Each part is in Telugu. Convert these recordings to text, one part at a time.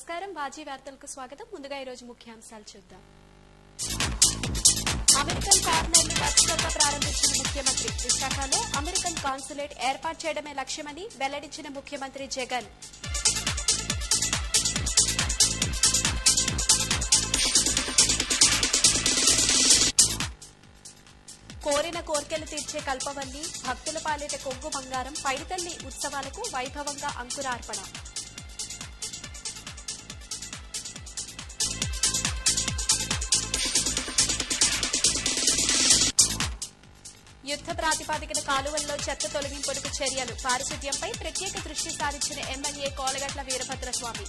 నమస్కారం వాజీ వార్తలకు స్వాగతం ముందుగా ఈరోజు ముఖ్యాంశాలు చూద్దాం అమెరికన్ కార్నర్ని వర్చువల్గా ప్రారంభించిన ముఖ్యమంత్రి విశాఖలో అమెరికన్ కాన్సులేట్ ఏర్పాటు చేయడమే లక్ష్యమని వెల్లడించిన ముఖ్యమంత్రి జగన్ కోరిన కోర్కెలు తీర్చే కల్పవల్లి భక్తుల పాలిట కొగ్గు బంగారం పైడితల్లి ఉత్సవాలకు వైభవంగా అంకురార్పణ యుద్ద ప్రాతిపాదికన కాలువల్లో చెత్త తొలగింపునకు చర్యలు పారిశుద్ధ్యంపై ప్రత్యేక దృష్టి సారించిన ఎమ్మెల్యే కోలగట్ల వీరభద్రస్వామి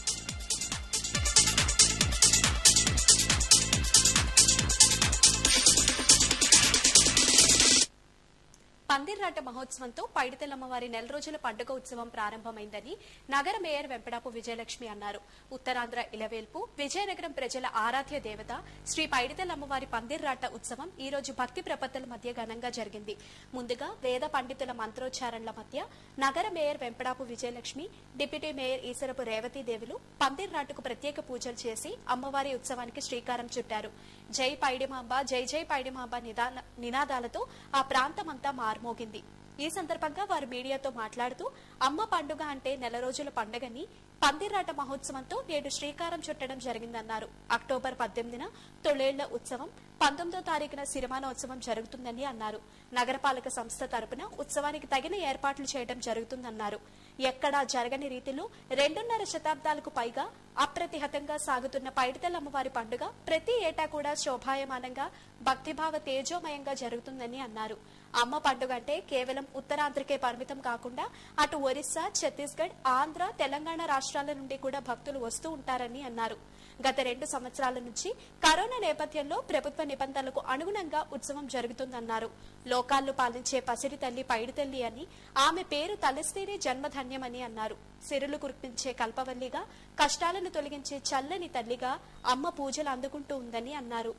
పందిర్రాట మహోత్సవంతో పైడితెల్లమ్మవారి నెల రోజుల పండుగ ఉత్సవం ప్రారంభమైందని నగర మేయర్ వెంపడాపు విజయలక్ష్మి అన్నారు ఉత్తరాంధ్ర ఇలవేల్పు విజయనగరం ప్రజల ఆరాధ్య దేవత శ్రీ పైడితెల్లమ్మవారి పందిర్రాట ఉత్సవం ఈ రోజు భక్తి ప్రపత్తుల మధ్య ఘనంగా జరిగింది ముందుగా వేద పండితుల మంత్రోచ్చారణల మధ్య నగర mayor Vempadapu Vijayalakshmi deputy mayor Esarapu రేవతీదేవులు పందిర్రాటకు ప్రత్యేక పూజలు చేసి అమ్మవారి ఉత్సవానికి శ్రీకారం చుట్టారు జై పైడిమాంబ జై జై పైడిమాంబ నిదాన- నినాదాలతో ఆ ప్రాంతమంతా మార్మోగింది ఈ సందర్భంగా వారు మీడియాతో మాట్లాడుతూ అమ్మ పండుగ అంటే నెల రోజుల పండుగని పందిరాట మహోత్సవంతో నేడు శ్రీకారం చుట్టడం జరిగిందన్నారు అక్టోబర్ పద్దెనిమిదిన తొలేళ్ల ఉత్సవం పంతొమ్మిదో తారీఖున సిరిమానోత్సవం జరుగుతుందని అన్నారు నగరపాలక సంస్థ తరపున ఉత్సవానికి తగిన ఏర్పాట్లు చేయడం జరుగుతుందన్నారు ఎక్కడా జరగని రీతిలో రెండున్నర శతాబ్దాలకు పైగా అప్రతిహతంగా సాగుతున్న పైడితల్ అమ్మవారి పండుగ ప్రతి ఏటా కూడా శోభాయమానంగా భక్తిభావ తేజోమయంగా జరుగుతుందని అన్నారు అమ్మ పండుగ అంటే కేవలం ఉత్తరాంధ్రకే పరిమితం కాకుండా అటు ఒరిస్సా ఛత్తీస్గఢ్ ఆంధ్ర తెలంగాణ రాష్ట్రాల నుండి కూడా భక్తులు వస్తూ ఉంటారని అన్నారు గత రెండు సంవత్సరాల నుంచి కరోనా నేపథ్యంలో ప్రభుత్వ నిబంధనలకు అనుగుణంగా ఉత్సవం జరుగుతుందన్నారు లోకాల్లో పాలించే పసిడి తల్లి పైడి తల్లి అని ఆమె పేరు తలస్తేనే జన్మధన్యమని అన్నారు సిరులు కురిపించే కల్పవల్లిగా కష్టాలను తొలగించే చల్లని తల్లిగా అమ్మ పూజలు అందుకుంటూ ఉందని అన్నారు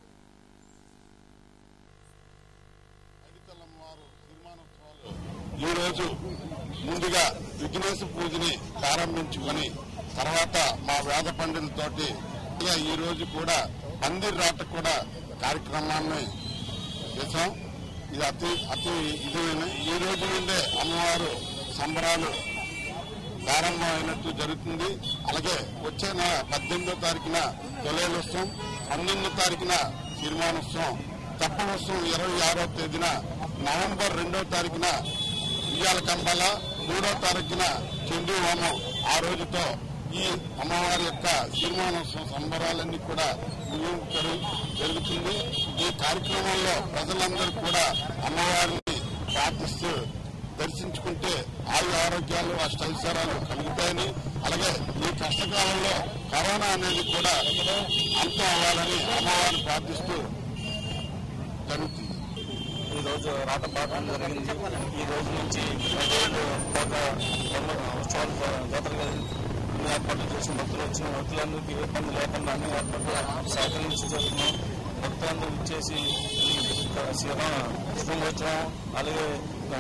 ఈ రోజు ముందుగా విఘ్నేశ పూజని ప్రారంభించుకొని తర్వాత మా వేద పండితులతోటి ఇలా ఈ రోజు కూడా పందిర్ రాట కూడా కార్యక్రమాన్ని చేశాం ఇది అతి అతి ఇదిమైన ఈ రోజు నుండే అమ్మవారు సంబరాలు ప్రారంభమైనట్టు జరుగుతుంది అలాగే వచ్చే నెల పద్దెనిమిదో తారీఖున తొలేలోత్సవం పంతొమ్మిదో తారీఖున తీర్మానోత్సవం తప్పనోత్సవం ఇరవై ఆరో తేదీన నవంబర్ రెండో తారీఖున ఉయ్యాల కంబాల మూడో తారీఖున చండీ హోమం ఆ రోజుతో ఈ అమ్మవారి యొక్క తీర్మానోత్సవం సంబరాలన్నీ కూడా ముగించడం జరుగుతుంది ఈ కార్యక్రమంలో ప్రజలందరూ కూడా అమ్మవారిని ప్రార్థిస్తూ దర్శించుకుంటే ఆయు ఆరోగ్యాలు అష్టైశ్వర్యాలు కలుగుతాయని అలాగే ఈ కష్టకాలంలో కరోనా అనేది కూడా అంతం అవ్వాలని అమ్మవారిని ప్రార్థిస్తూ జరుగుతుంది ఈ రోజు రాత పాఠం జరిగింది ఈ రోజు నుంచి ఐదేళ్ళు ఒక ఉత్సవాలు జాతరగా ఏర్పాట్లు చేసిన భక్తులు వచ్చిన భక్తులందరికీ ఇబ్బంది లేకుండా అన్ని ఏర్పాట్లు సహకరించి చేస్తున్నాం భక్తులందరూ ఇచ్చేసి ఈ శివ శుభోత్సవం అలాగే ఆ,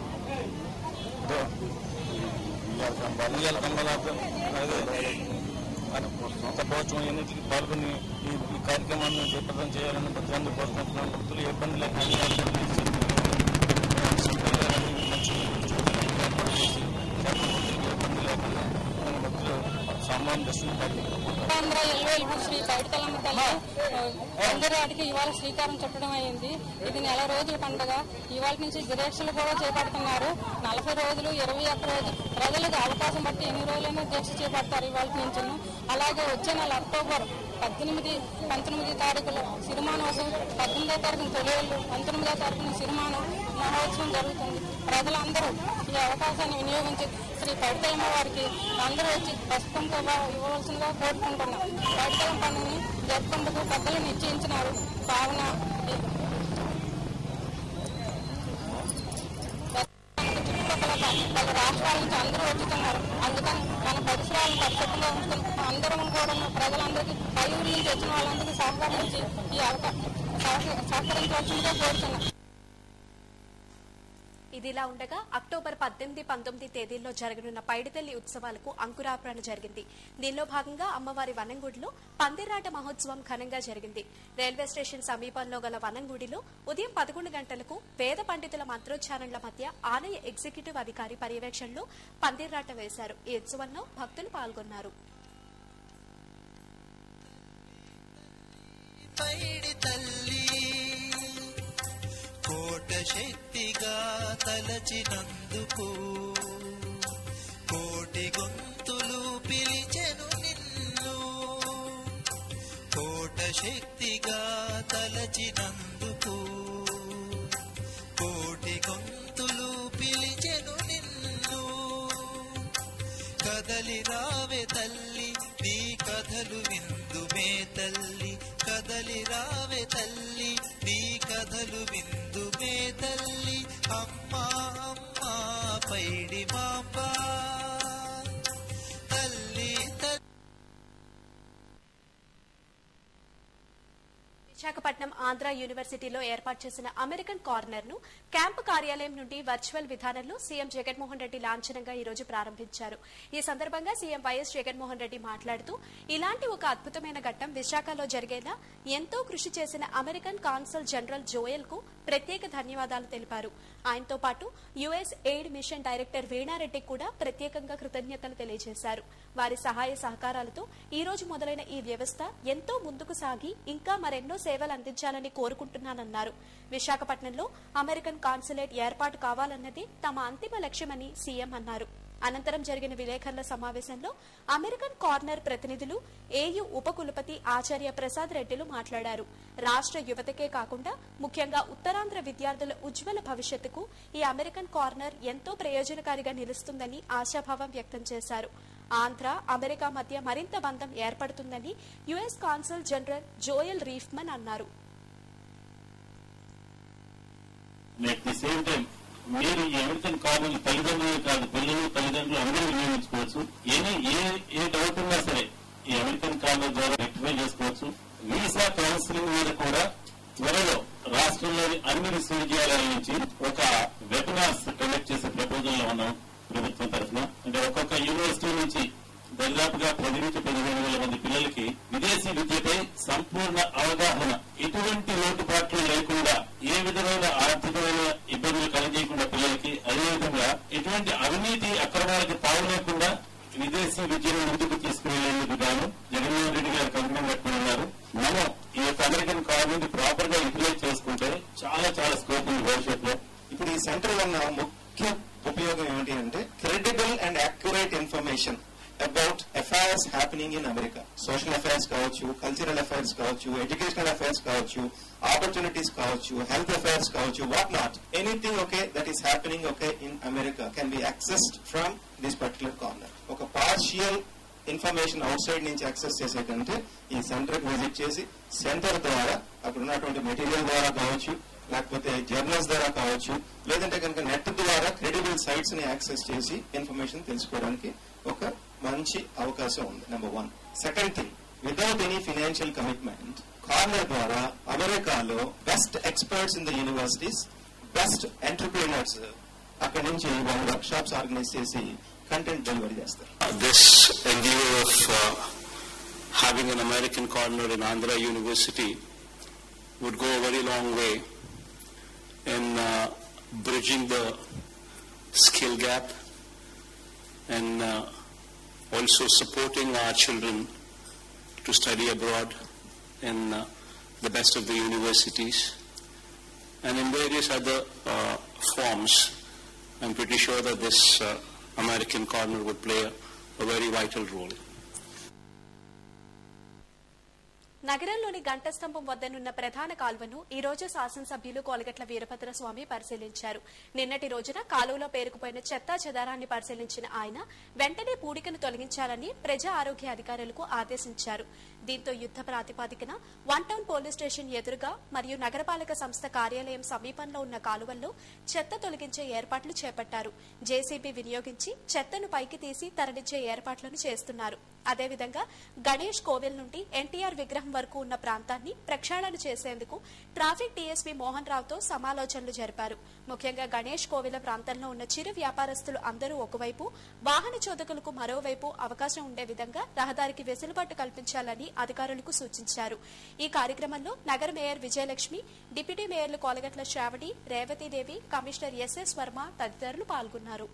దో- ఉయ్యాల కంబలాటం అలాగే తప్పవచ్చం ఎన్నిటికి పాల్గొని ఈ ఈ కార్యక్రమాన్ని జయప్రదం చేయాలని భక్తులందరూ కోరుకుంటున్నాం భక్తులు ఏ ఇబ్బంది లేక అన్ని ఏర్పాట్లు చేసి, సౌకర్యాలు మంచి ఏర్పాటు చేసి, భక్తులకు ఇబ్బంది లేకుండా మన భక్తులు సామాన్య దర్శనం ఆంధ్ర ఎల్వేల్పు శ్రీ పైడితలమ్మ తల్లి అందరికి ఇవాళ శ్రీకారం చుట్టడం అయింది ఇది నెల రోజుల పండుగ ఇవాళ నుంచి దీక్షలు కూడా చేపడుతున్నారు నలభై రోజులు ఇరవై ఒక్క రోజు ప్రజలకు అవకాశం బట్టి ఎన్ని రోజులైనా దీక్ష చేపడతారు ఇవాళ నుంచి అలాగే వచ్చే నెల అక్టోబర్ పద్దెనిమిది పంతొమ్మిది తారీఖులో సిరిమానోత్సవం పద్దెనిమిదో తారీఖున తొలివేళ్ళు పంతొమ్మిదో తారీఖున సిరిమానం మహోత్సవం జరుగుతుంది ప్రజలందరూ ఈ అవకాశాన్ని వినియోగించి శ్రీ పైడితలమ్మ వారికి అందరూ వచ్చి పసుపంతో ఇవ్వవలసిందిగా కోరుకుంటున్నాం పైడితలం పండుగని జరుపుకుంటూ పెద్దలు నిశ్చయించినారు కావున ఈ చుట్టుపక్కల పలు రాష్ట్రాల నుంచి అందరూ వచ్చుతున్నారు అందుకని మన పరిసరాలను పరిశుభ్రంగా ఉంచుకుని అందరం కూడా ప్రజలందరికీ పై ఊరి నుంచి వచ్చిన వాళ్ళందరికీ సహకరించి ఈ అవకాశం సహకరించవలసిందిగా కోరుతున్నాం ఇదిలా ఉండగా అక్టోబర్ పద్దెనిమిది పంతొమ్మిది తేదీల్లో జరగనున్న పైడితల్లి ఉత్సవాలకు అంకురార్పణ జరిగింది దీనిలో భాగంగా అమ్మవారి వనంగుడిలో పందిరాట మహోత్సవం ఘనంగా జరిగింది రైల్వే స్టేషన్ సమీపంలో గల వనంగుడిలో ఉదయం పదకొండు గంటలకు వేద పండితుల మంత్రోచ్చారణల మధ్య ఆలయ ఎగ్జిక్యూటివ్ అధికారి పర్యవేక్షణలో పందిరాట వేశారు ఈ ఉత్సవంలో భక్తులు పాల్గొన్నారు పైడి తల్లి కోట శక్తిగా తలచినందుకు కోటి గొంతులు పిలిచెను నిన్ను కోట శక్తిగా తలచినందుకు కోటి గొంతులు పిలిచెను నిన్ను కదలి రావే తల్లి నీ కథలు విందుమే తల్లి కదలి రావే తల్లి నీ కథలు విందుమే తల్లి అమ్మా అమ్మా పైడి మాంబా తల్లి తల్లి విశాఖపట్నం ఆంధ్ర యూనివర్సిటీలో ఏర్పాటు చేసిన అమెరికన్ కార్నర్ ను క్యాంపు కార్యాలయం నుండి వర్చువల్ విధానంలో సీఎం జగన్మోహన్ రెడ్డి లాంఛనంగా ఈ రోజు ప్రారంభించారు ఈ సందర్భంగా సీఎం వైఎస్ జగన్మోహన్ రెడ్డి మాట్లాడుతూ ఇలాంటి ఒక అద్భుతమైన ఘట్టం విశాఖలో జరిగేలా ఎంతో కృషి చేసిన అమెరికన్ కాన్సల్ జనరల్ జోయల్ కు ప్రత్యేక ధన్యవాదాలు తెలిపారు ఆయనతో పాటు యుఎస్ ఎయిడ్ మిషన్ డైరెక్టర్ వీణారెడ్డికి కూడా ప్రత్యేకంగా కృతజ్ఞతలు తెలియజేశారు వారి సహాయ సహకారాలతో ఈ రోజు మొదలైన ఈ వ్యవస్థ ఎంతో ముందుకు సాగి ఇంకా మరెన్నో సేవలు అందించాలని కోరుకుంటున్నానన్నారు విశాఖపట్నంలో అమెరికన్ కాన్సులేట్ ఏర్పాటు కావాలన్నది తమ అంతిమ లక్ష్యమని సీఎం అన్నారు అనంతరం జరిగిన విలేకరుల సమావేశంలో అమెరికన్ కార్నర్ ప్రతినిధులు ఏయు ఉపకులపతి ఆచార్య ప్రసాద్ రెడ్డిలు మాట్లాడారు రాష్ట్ర యువతకే కాకుండా ముఖ్యంగా ఉత్తరాంధ్ర విద్యార్థుల ఉజ్వల భవిష్యత్తుకు ఈ అమెరికన్ కార్నర్ ఎంతో ప్రయోజనకారిగా నిలుస్తుందని ఆశాభావం వ్యక్తం చేశారు ఆంధ్ర అమెరికా మధ్య మరింత బంధం ఏర్పడుతుందని US consul general Joel Reifman అన్నారు అట్ ది సేమ్ టైం మీరు ఈ అమెరికన్ కాలేజ్ తల్లిదండ్రులు కాదు పిల్లలు తల్లిదండ్రులు అందరూ వినియోగించుకోవచ్చు ఏమి ఏ ఏ డౌట్ ఉన్నా సరే ఈ అమెరికన్ కాలేజ్ ద్వారా రెక్టిఫై చేసుకోవచ్చు వీసా కౌన్సిలింగ్ మీద కూడా త్వరలో రాష్ట్రంలోని అన్ని విశ్వవిద్యాలయాల నుంచి ఒక వెబినార్స్ కండక్ట్ చేసే ప్రపోజల్ లో ఉన్నాం ప్రభుత్వం తరఫున అంటే ఒక్కొక్క యూనివర్సిటీ నుంచి దాదాపుగా పది నుంచి పదిహేను వేల మంది పిల్లలకి విదేశీ విద్యపై సంపూర్ణ అవగాహన ఎటువంటి లోటుపాట్లు లేకుండా ఏ విధమైన ఆర్థికమైన ఇబ్బందులు కలగజేయకుండా పిల్లలకి అదేవిధంగా ఎటువంటి అవినీతి అక్రమాలకు తావు లేకుండా విదేశీ విద్యను ముందుకు తీసుకువెళ్లేందుకు గాను జగన్మోహన్ రెడ్డి గారు కంకణం కట్టుకుని ఉన్నారు మనం ఈ యొక్క అమెరికన్ కాలేజ్ ప్రాపర్ గా యూటిలైజ్ చేసుకుంటే చాలా చాలా స్కోప్ ఉంది భవిష్యత్తులో ఇప్పుడు ఈ సెంటర్ వల్ల ముఖ్య ఉపయోగం ఏమిటి అంటే credible and accurate information about affairs happening in America social affairs కావచ్చు కల్చరల్ అఫైర్స్ కావచ్చు ఎడ్యుకేషనల్ అఫైర్స్ కావచ్చు ఆపర్చునిటీస్ కావచ్చు హెల్త్ అఫైర్స్ కావచ్చు what not anything okay that is happening okay in America can be accessed from this particular corner ఒక పార్షియల్ ఇన్ఫర్మేషన్ అవుట్ సైడ్ నుంచి యాక్సెస్ చేసే కంటే ఈ సెంటర్ కి విజిట్ చేసి సెంటర్ ద్వారా అక్కడ ఉన్నటువంటి మెటీరియల్ ద్వారా కావచ్చు లేకపోతే జర్నల్స్ ద్వారా కావచ్చు లేదంటే కనుక నెట్ ద్వారా క్రెడిబుల్ సైట్స్ ని యాక్సెస్ చేసి ఇన్ఫర్మేషన్ తెలుసుకోవడానికి ఒక మంచి అవకాశం ఉంది number one second thing without any financial commitment corner ద్వారా అమెరికాలో best experts in the universities best entrepreneurs అక్కడ నుంచి వాళ్ళు వర్క్ షాప్స్ ఆర్గనైజ్ చేసి కంటెంట్ డెలివరీ చేస్తారు this endeavor of uh, having an American corner in Andhra University would go a very long way in uh, bridging the skill gap and uh, also supporting our children to study abroad in uh, the best of the universities and in various other uh, forms. I'm pretty sure that this uh, American corner would play a, a very vital role. నగరంలోని గంటస్తంభం వద్దనున్న ప్రధాన కాలువను ఈ రోజు శాసనసభ్యులు కోలగట్ల వీరభద్ర స్వామి పరిశీలించారు నిన్నటి రోజున కాలువలో పేరుకుపోయిన చెత్తా చెదారాన్ని పరిశీలించిన ఆయన వెంటనే పూడికను తొలగించాలని ప్రజా ఆరోగ్య అధికారులకు ఆదేశించారు దీంతో యుద్ద ప్రాతిపాదికన వన్ టౌన్ పోలీస్ స్టేషన్ ఎదురుగా మరియు నగరపాలక సంస్థ కార్యాలయం సమీపంలో ఉన్న కాలువల్లో చెత్త తొలగించే ఏర్పాట్లు చేపట్టారు జేసీబీ వినియోగించి చెత్తను పైకి తీసి తరలించే ఏర్పాట్లను చేస్తున్నారు అదేవిధంగా గణేష్ కోవెల్ నుండి ఎన్టీఆర్ విగ్రహం వరకు ఉన్న ప్రాంతాన్ని ప్రక్షాళన చేసేందుకు ట్రాఫిక్ డీఎస్పీ మోహన్ రావుతో సమాలోచనలు జరిపారు ముఖ్యంగా గణేష్ కోవిల ప్రాంతంలో ఉన్న చిరు వ్యాపారస్తులు అందరూ ఒకవైపు వాహన చోదకులకు మరోవైపు అవకాశం ఉండే విధంగా రహదారికి వెసులుబాటు కల్పించాలని అధికారులకు సూచించారు ఈ కార్యక్రమంలో నగర మేయర్ విజయలక్ష్మి డిప్యూటీ మేయర్లు కోలగట్ల శ్రావణి రేవతీదేవి కమిషనర్ ఎస్ఎస్ వర్మ తదితరులు పాల్గొన్నారు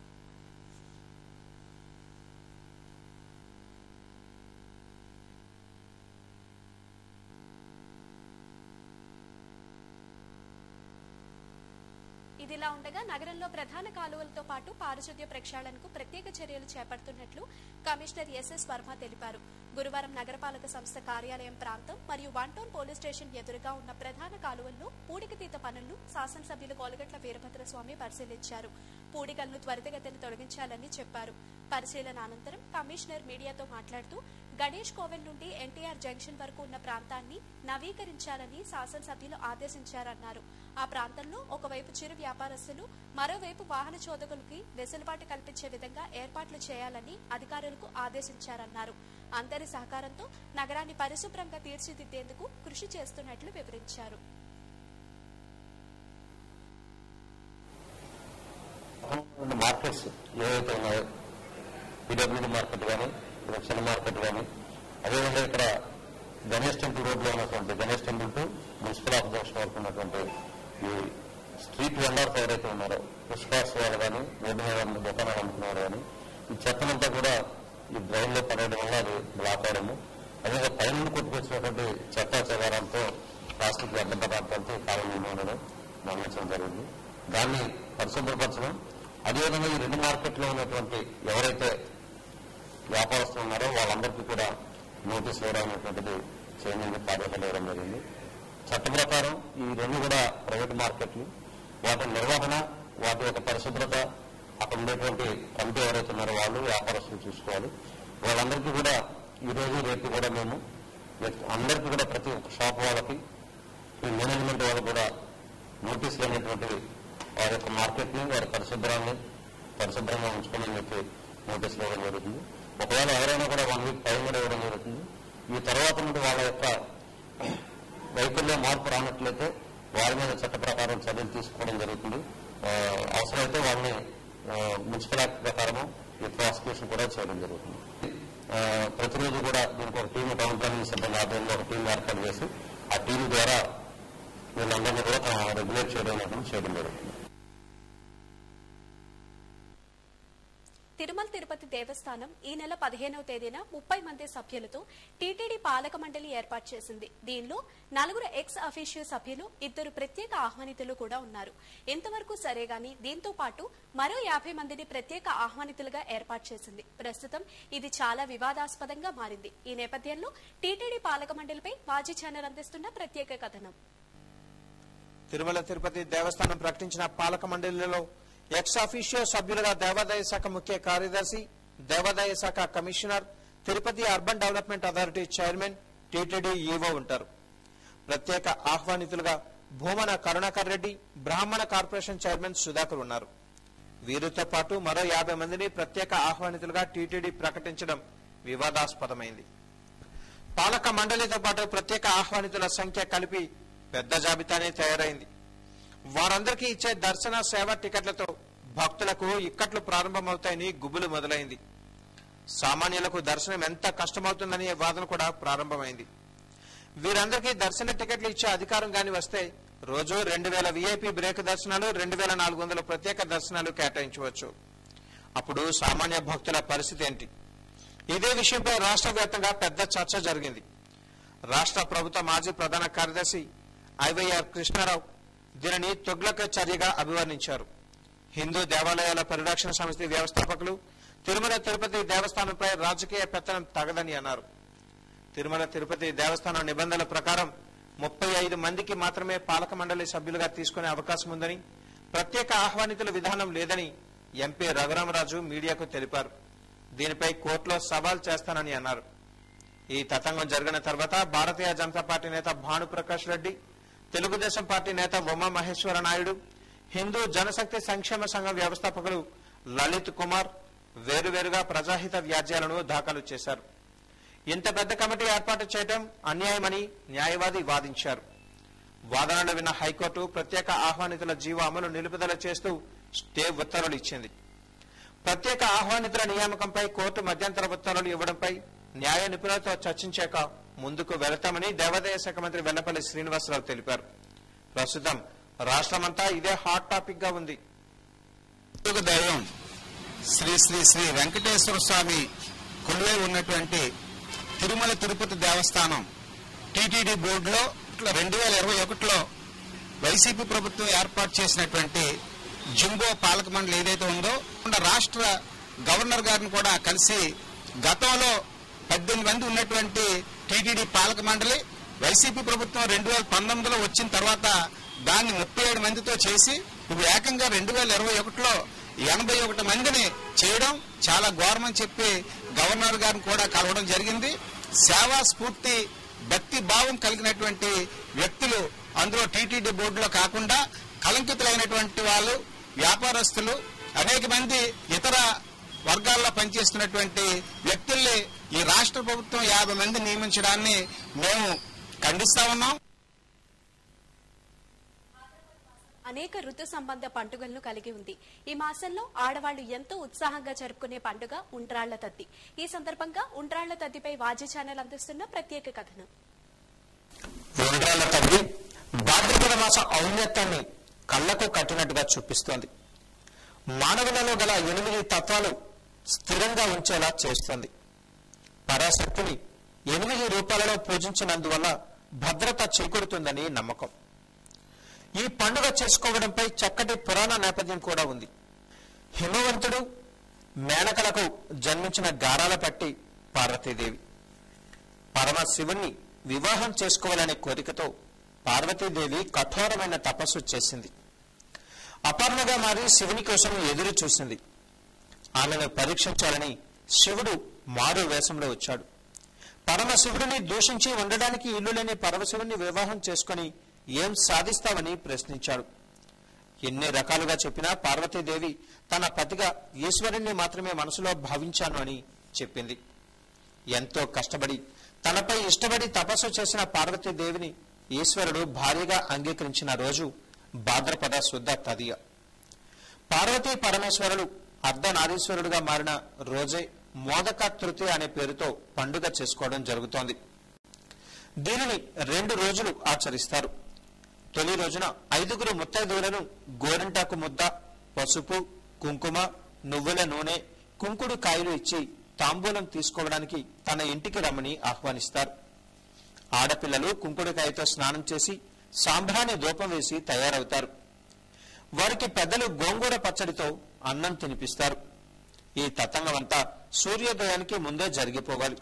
ఇదిలా ఉండగా నగరంలో ప్రధాన కాలువలతో పాటు పారిశుద్ధ్య ప్రక్షాళనకు ప్రత్యేక చర్యలు చేపడుతున్నట్లు కమిషనర్ ఎస్ఎస్ వర్మ తెలిపారు గురువారం నగరపాలక సంస్థ కార్యాలయం ప్రాంతం మరియు వన్ టౌన్ పోలీస్ స్టేషన్ ఎదురుగా ఉన్న ప్రధాన కాలువల్లో పూడికతీత పనులను శాసనసభ్యులు కోలగట్ల వీరభద్రస్వామి పరిశీలించారు పూడికలను త్వరితగతిన తొలగించాలని చెప్పారు పరిశీలన అనంతరం కమిషనర్ మీడియాతో మాట్లాడుతూ గణేష్ కోవెల్ నుండి ఎన్టీఆర్ జంక్షన్ వరకు ఉన్న ప్రాంతాన్ని నవీకరించాలని శాసనసభ్యులు ఆదేశించారన్నారు ఆ ప్రాంతంలో ఒకవైపు చిరు వ్యాపారస్తులు మరోవైపు వాహన చోదకులకి వెసులుబాటు కల్పించే విధంగా ఏర్పాట్లు చేయాలని అధికారులకు ఆదేశించారన్నారు అందరి సహకారంతో నగరాన్ని పరిశుభ్రంగా తీర్చిదిద్దేందుకు కృషి చేస్తున్నట్లు వివరించారు రెండు మార్కెట్స్ ఏవైతే ఉన్నాయో పిడబ్ల్యూడి మార్కెట్ కానీ ఇక్కడ చిన్న మార్కెట్ కానీ అదేవిధంగా ఇక్కడ గణేష్ టెంపుల్ రోడ్లో ఉన్నటువంటి గణేష్ టెంపుల్ టు మున్సిపల్ ఆఫ్ జంక్షన్ వరకు ఉన్నటువంటి ఈ స్ట్రీట్ వెండర్స్ ఎవరైతే ఉన్నారో పుష్పాస్ వాళ్ళు కానీ రోడ్డు మీద ఉన్న దుకాణాలు అమ్ముకున్నారు కానీ ఈ చెత్తనంతా కూడా ఈ డ్రైన్లో పడేయడం వల్ల అది బ్లాక్ అవడము అదేవిధంగా పైన నుండి కొట్టుకొచ్చినటువంటి చెత్త చెదారంతో ప్లాస్టిక్ వ్యర్థ పదార్థాలతో ఈ కాలంలో ఉండడం గమనించడం జరిగింది దాన్ని పరిశుభ్రపరచడం అదేవిధంగా ఈ రెండు మార్కెట్లో ఉన్నటువంటి ఎవరైతే వ్యాపారస్తులు ఉన్నారో వాళ్ళందరికీ కూడా నోటీస్ వేయడం అనేటువంటిది చేయడం కార్యక్రమం వేయడం జరిగింది చట్ట ప్రకారం ఈ రెండు కూడా ప్రైవేట్ మార్కెట్లు వాటి నిర్వహణ వాటి యొక్క పరిశుభ్రత అక్కడ ఉండేటువంటి కమిటీ ఎవరైతే ఉన్నారో వాళ్ళు వ్యాపారస్తులు చూసుకోవాలి వాళ్ళందరికీ కూడా ఈ రోజు రేపు కూడా మేము అందరికీ కూడా ప్రతి ఒక్క షాప్ వాళ్ళకి ఈ మేనేజ్మెంట్ వాళ్ళు కూడా నోటీసులు అనేటువంటివి వారి యొక్క మార్కెట్ని వారి పరిశుభ్రాన్ని పరిశుభ్రంగా ఉంచుకోమని చెప్పి నోటీసులు ఇవ్వడం జరుగుతుంది ఒకవేళ ఎవరైనా కూడా వన్ వీక్ టైం కూడా ఇవ్వడం జరుగుతుంది ఈ తర్వాత నుండి వాళ్ళ యొక్క వైఖరిలో మార్పు రానట్లయితే వారి మీద చట్ట ప్రకారం చర్యలు తీసుకోవడం జరుగుతుంది ఆ, అవసరమైతే వాళ్ళని ఆ, మున్సిపల్ యాక్ట్ ప్రకారము ఈ ప్రాసిక్యూషన్ కూడా చేయడం జరుగుతుంది ఆ, ప్రతిరోజు కూడా దీనికి ఒక టీం టౌన్ ప్లానింగ్ సిబ్బంది ఆధ్వర్యంలో ఒక టీం ఏర్పాటు చేసి ఆ టీం ద్వారా వీళ్ళందరినీ కూడా రెగ్యులేట్ చేయడం అనేటువంటి చేయడం జరుగుతుంది తిరుమల తిరుపతి దేవస్థానం ఈ నెల పదిహేనవ తేదీన ముప్పై మంది సభ్యులతో టీటీడీ పాలక మండలి ఏర్పాటు చేసింది దీనిలో నలుగురు ఎక్స్ అఫీషియో సభ్యులు ఇద్దరు ప్రత్యేక ఆహ్వానితులు కూడా ఉన్నారు ఇంతవరకు సరే గాని దీంతో పాటు మరో యాభై మందిని ప్రత్యేక ఆహ్వానితులుగా ఏర్పాటు చేసింది ప్రస్తుతం ఇది చాలా వివాదాస్పదంగా మారింది ఈ నేపథ్యంలో టీటీడీ పాలక మండలిపై మాజీ ఛానల్ అందిస్తున్న ప్రత్యేక కథనం తిరుమల తిరుపతి దేవస్థానం ప్రకటించిన పాలక మండలిలో ఎక్స్ అఫీషియో సభ్యులుగా దేవాదాయ శాఖ ముఖ్య కార్యదర్శి దేవాదాయ శాఖ commissioner Tirupati urban development authority chairman TTD EO ఉంటారు ప్రత్యేక ఆహ్వానితులుగా భూమన కరుణాకర్ రెడ్డి బ్రాహ్మణ కార్పొరేషన్ చైర్మన్ సుధాకర్ ఉన్నారు వీరితో పాటు మరో యాభై మందిని ప్రత్యేక ఆహ్వానితులుగా టీటీడీ ప్రకటించడం వివాదాస్పదమైంది పాలక మండలితో పాటు ప్రత్యేక ఆహ్వానితుల సంఖ్య కలిపి పెద్ద జాబితానే తయారైంది వారందరికీ ఇచ్చే దర్శన సేవ టికెట్లతో భక్తులకు ఇక్కట్లు ప్రారంభమవుతాయని గుబులు మొదలైంది సామాన్యులకు దర్శనం ఎంత కష్టమవుతుందనే వాదన కూడా ప్రారంభమైంది వీరందరికీ దర్శన టికెట్లు ఇచ్చే అధికారం గాని వస్తే రోజు రెండు వేల విఐపి బ్రేక్ దర్శనాలు రెండు వేల నాలుగు వందల ప్రత్యేక దర్శనాలు కేటాయించవచ్చు అప్పుడు సామాన్య భక్తుల పరిస్థితి ఏంటి ఇదే విషయంపై రాష్ట్ర వ్యాప్తంగా పెద్ద చర్చ జరిగింది రాష్ట్ర ప్రభుత్వ మాజీ ప్రధాన కార్యదర్శి ఐవైఆర్ కృష్ణారావు దీనిని తొగ్లక చర్యగా అభివర్ణించారు హిందూ దేవాలయాల పరిరక్షణ సమితి వ్యవస్థాపకులు తిరుమల తిరుపతి దేవస్థానంపై రాజకీయ పెత్తనం తగదని అన్నారు తిరుమల తిరుపతి దేవస్థానం నిబంధనల ప్రకారం ముప్పై ఐదు మందికి మాత్రమే పాలక మండలి సభ్యులుగా తీసుకునే అవకాశం ఉందని ప్రత్యేక ఆహ్వానితుల విధానం లేదని ఎంపీ రఘురామరాజు మీడియాకు తెలిపారు దీనిపై కోర్టులో సవాల్ చేస్తానని అన్నారు ఈ తతంగం జరిగిన తర్వాత భారతీయ జనతా పార్టీ నేత భానుప్రకాష్ రెడ్డి తెలుగుదేశం పార్టీ నేత ఉమా మహేశ్వర నాయుడు హిందూ జనశక్తి సంక్షేమ సంఘం వ్యవస్థాపకులు లలిత్ కుమార్ వేరువేరుగా ప్రజాహిత వ్యాజ్యాలను దాఖలు చేశారు ఇంత పెద్ద కమిటీ ఏర్పాటు చేయడం అన్యాయమని న్యాయవాది వాదించారు వాదనలు విన్న హైకోర్టు ప్రత్యేక ఆహ్వానితుల జీవో అమలు నిలుపుదల చేస్తూ స్టే ఉత్తర్వులు ఇచ్చింది ప్రత్యేక ఆహ్వానితుల నియామకంపై కోర్టు మధ్యంతర ఉత్తర్వులు ఇవ్వడంపై న్యాయ నిపుణులతో చర్చించాక ముందుకు వెళతామని దేవాదాయ శాఖ మంత్రి వెల్లపల్లి శ్రీనివాసరావు తెలిపారు ప్రస్తుతం రాష్ట్రమంతా ఇదే హాట్ టాపిక్ గా ఉంది కలియుగ దైవం శ్రీ శ్రీ శ్రీ వెంకటేశ్వర స్వామి కొలువై ఉన్నటువంటి తిరుమల తిరుపతి దేవస్థానం టీటీడీ బోర్డులో రెండు వేల ఇరవై ఒకటిలో వైసీపీ ప్రభుత్వం ఏర్పాటు చేసినటువంటి జుంబో పాలక మండలి ఏదైతే ఉందో రాష్ట్ర గవర్నర్ గారిని కూడా కలిసి గతంలో పద్దెనిమిది మంది ఉన్నటువంటి టీటీడీ పాలక మండలి వైసీపీ ప్రభుత్వం రెండు వేల పంతొమ్మిదిలో వచ్చిన తర్వాత దాన్ని ముప్పై ఏడు మందితో చేసి ఇప్పుడు ఏకంగా రెండు వేల ఇరవై ఒకటిలో ఎనభై ఒకటి మందిని చేయడం చాలా ఘోరమని చెప్పి గవర్నర్ గారిని కూడా కలవడం జరిగింది సేవా స్ఫూర్తి భక్తి భావం కలిగినటువంటి వ్యక్తులు అందులో టీటీడీ బోర్డులో కాకుండా కలంకితులైనటువంటి వాళ్ళు వ్యాపారస్తులు అనేక మంది ఇతర వర్గాల్లో పనిచేస్తున్నటువంటి వ్యక్తుల్ని ఈ రాష్ట్ర ప్రభుత్వం యాభై మంది నియమించడాన్ని మేము ఖండిస్తా ఉన్నాం అనేక ఋతు సంబంధ పండుగలను కలిగి ఉంది ఈ మాసంలో ఆడవాళ్లు ఎంతో ఉత్సాహంగా జరుపుకునే పండుగ ఉండ్రాళ్ల తద్ది ఈ సందర్భంగా ఉండ్రాళ్ల తద్దిపై వాజీ ఛానల్ అందిస్తున్న ప్రత్యేక కథనం ఉండ్రాళ్ల తల్లి భాద్రపద మాస ఔన్నత్యాన్ని కళ్లకు కట్టినట్టుగా చూపిస్తోంది మానవులలో గల ఎనిమిది తత్వాలు స్థిరంగా ఉంచేలా చేస్తుంది పరాశక్తిని ఎనిమిది రూపాలలో పూజించినందువల్ల భద్రత చేకూరుతుందని నమ్మకం ఈ పండుగ చేసుకోవడంపై చక్కటి పురాణ నేపథ్యం కూడా ఉంది హిమవంతుడు మేనకలకు జన్మించిన గారాల పట్టి పార్వతీదేవి పరమశివుణ్ణి వివాహం చేసుకోవాలనే కోరికతో పార్వతీదేవి కఠోరమైన తపస్సు చేసింది అపర్ణగా మారి శివుని కోసం ఎదురు చూసింది ఆమెను పరీక్షించాలని శివుడు మారు వేషంలో వచ్చాడు పరమశివుడిని దూషించి ఉండడానికి ఇల్లు లేని పరమశివుణ్ణి వివాహం చేసుకుని ఏం సాధిస్తావని ప్రశ్నించాడు ఎన్ని రకాలుగా చెప్పినా పార్వతీదేవి తన పతిగా ఈశ్వరుణ్ణి మాత్రమే మనసులో భావించాను అని చెప్పింది ఎంతో కష్టపడి తనపై ఇష్టపడి తపస్సు చేసిన పార్వతీదేవిని ఈశ్వరుడు భార్యగా అంగీకరించిన రోజు భాద్రపద శుద్ధ తదియ పార్వతీ పరమేశ్వరుడు అర్ధనారీశ్వరుడుగా మారిన రోజే మోదక తృతీయ అనే పేరుతో పండుగ చేసుకోవడం జరుగుతోంది దీనిని రెండు రోజులు ఆచరిస్తారు తొలి రోజున ఐదుగురు ముత్తైదువులను గోరింటాకు ముద్ద పసుపు కుంకుమ నువ్వుల నూనె కుంకుడు కాయలు ఇచ్చి తాంబూలం తీసుకోవడానికి తన ఇంటికి రమ్మని ఆహ్వానిస్తారు ఆడపిల్లలు కుంకుడుకాయతో స్నానం చేసి సాంబ్రాణి ధూపం వేసి తయారవుతారు వారికి పెద్దలు గోంగూర పచ్చడితో అన్నం తినిపిస్తారు ఈ తతంగమంతా సూర్యోదయానికి ముందే జరిగిపోవాలి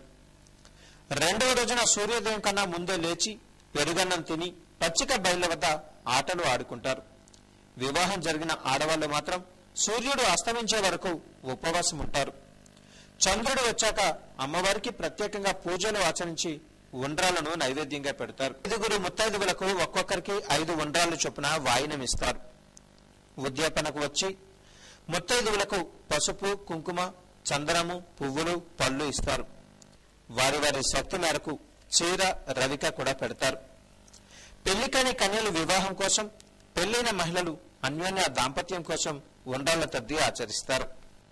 రెండవ రోజున సూర్యోదయం కన్నా ముందే లేచి పెరుగన్నం తిని పచ్చిక బయళ్ళ వద్ద ఆటలు ఆడుకుంటారు వివాహం జరిగిన ఆడవాళ్లు మాత్రం సూర్యుడు అస్తమించే వరకు ఉపవాసం ఉంటారు చంద్రుడు వచ్చాక అమ్మవారికి ప్రత్యేకంగా పూజలు ఆచరించి ఉండ్రాలను నైవేద్యంగా పెడతారు ఐదుగురు ముత్తైదువులకు ఒక్కొక్కరికి ఐదు ఉండ్రాలు చొప్పున వాయినం ఇస్తారు ఉద్యాపనకు వచ్చి ముత్తైదువులకు పసుపు కుంకుమ చందనము పువ్వులు పళ్ళు ఇస్తారు వారి వారి శక్తి మేరకు చీర రవిక కూడా పెడతారు పెళ్లి కాని కన్యలు వివాహం కోసం పెళ్లైన మహిళలు అన్యోన్య దాంపత్యం కోసం ఉండ్రాళ్ల తద్ది ఆచరిస్తారు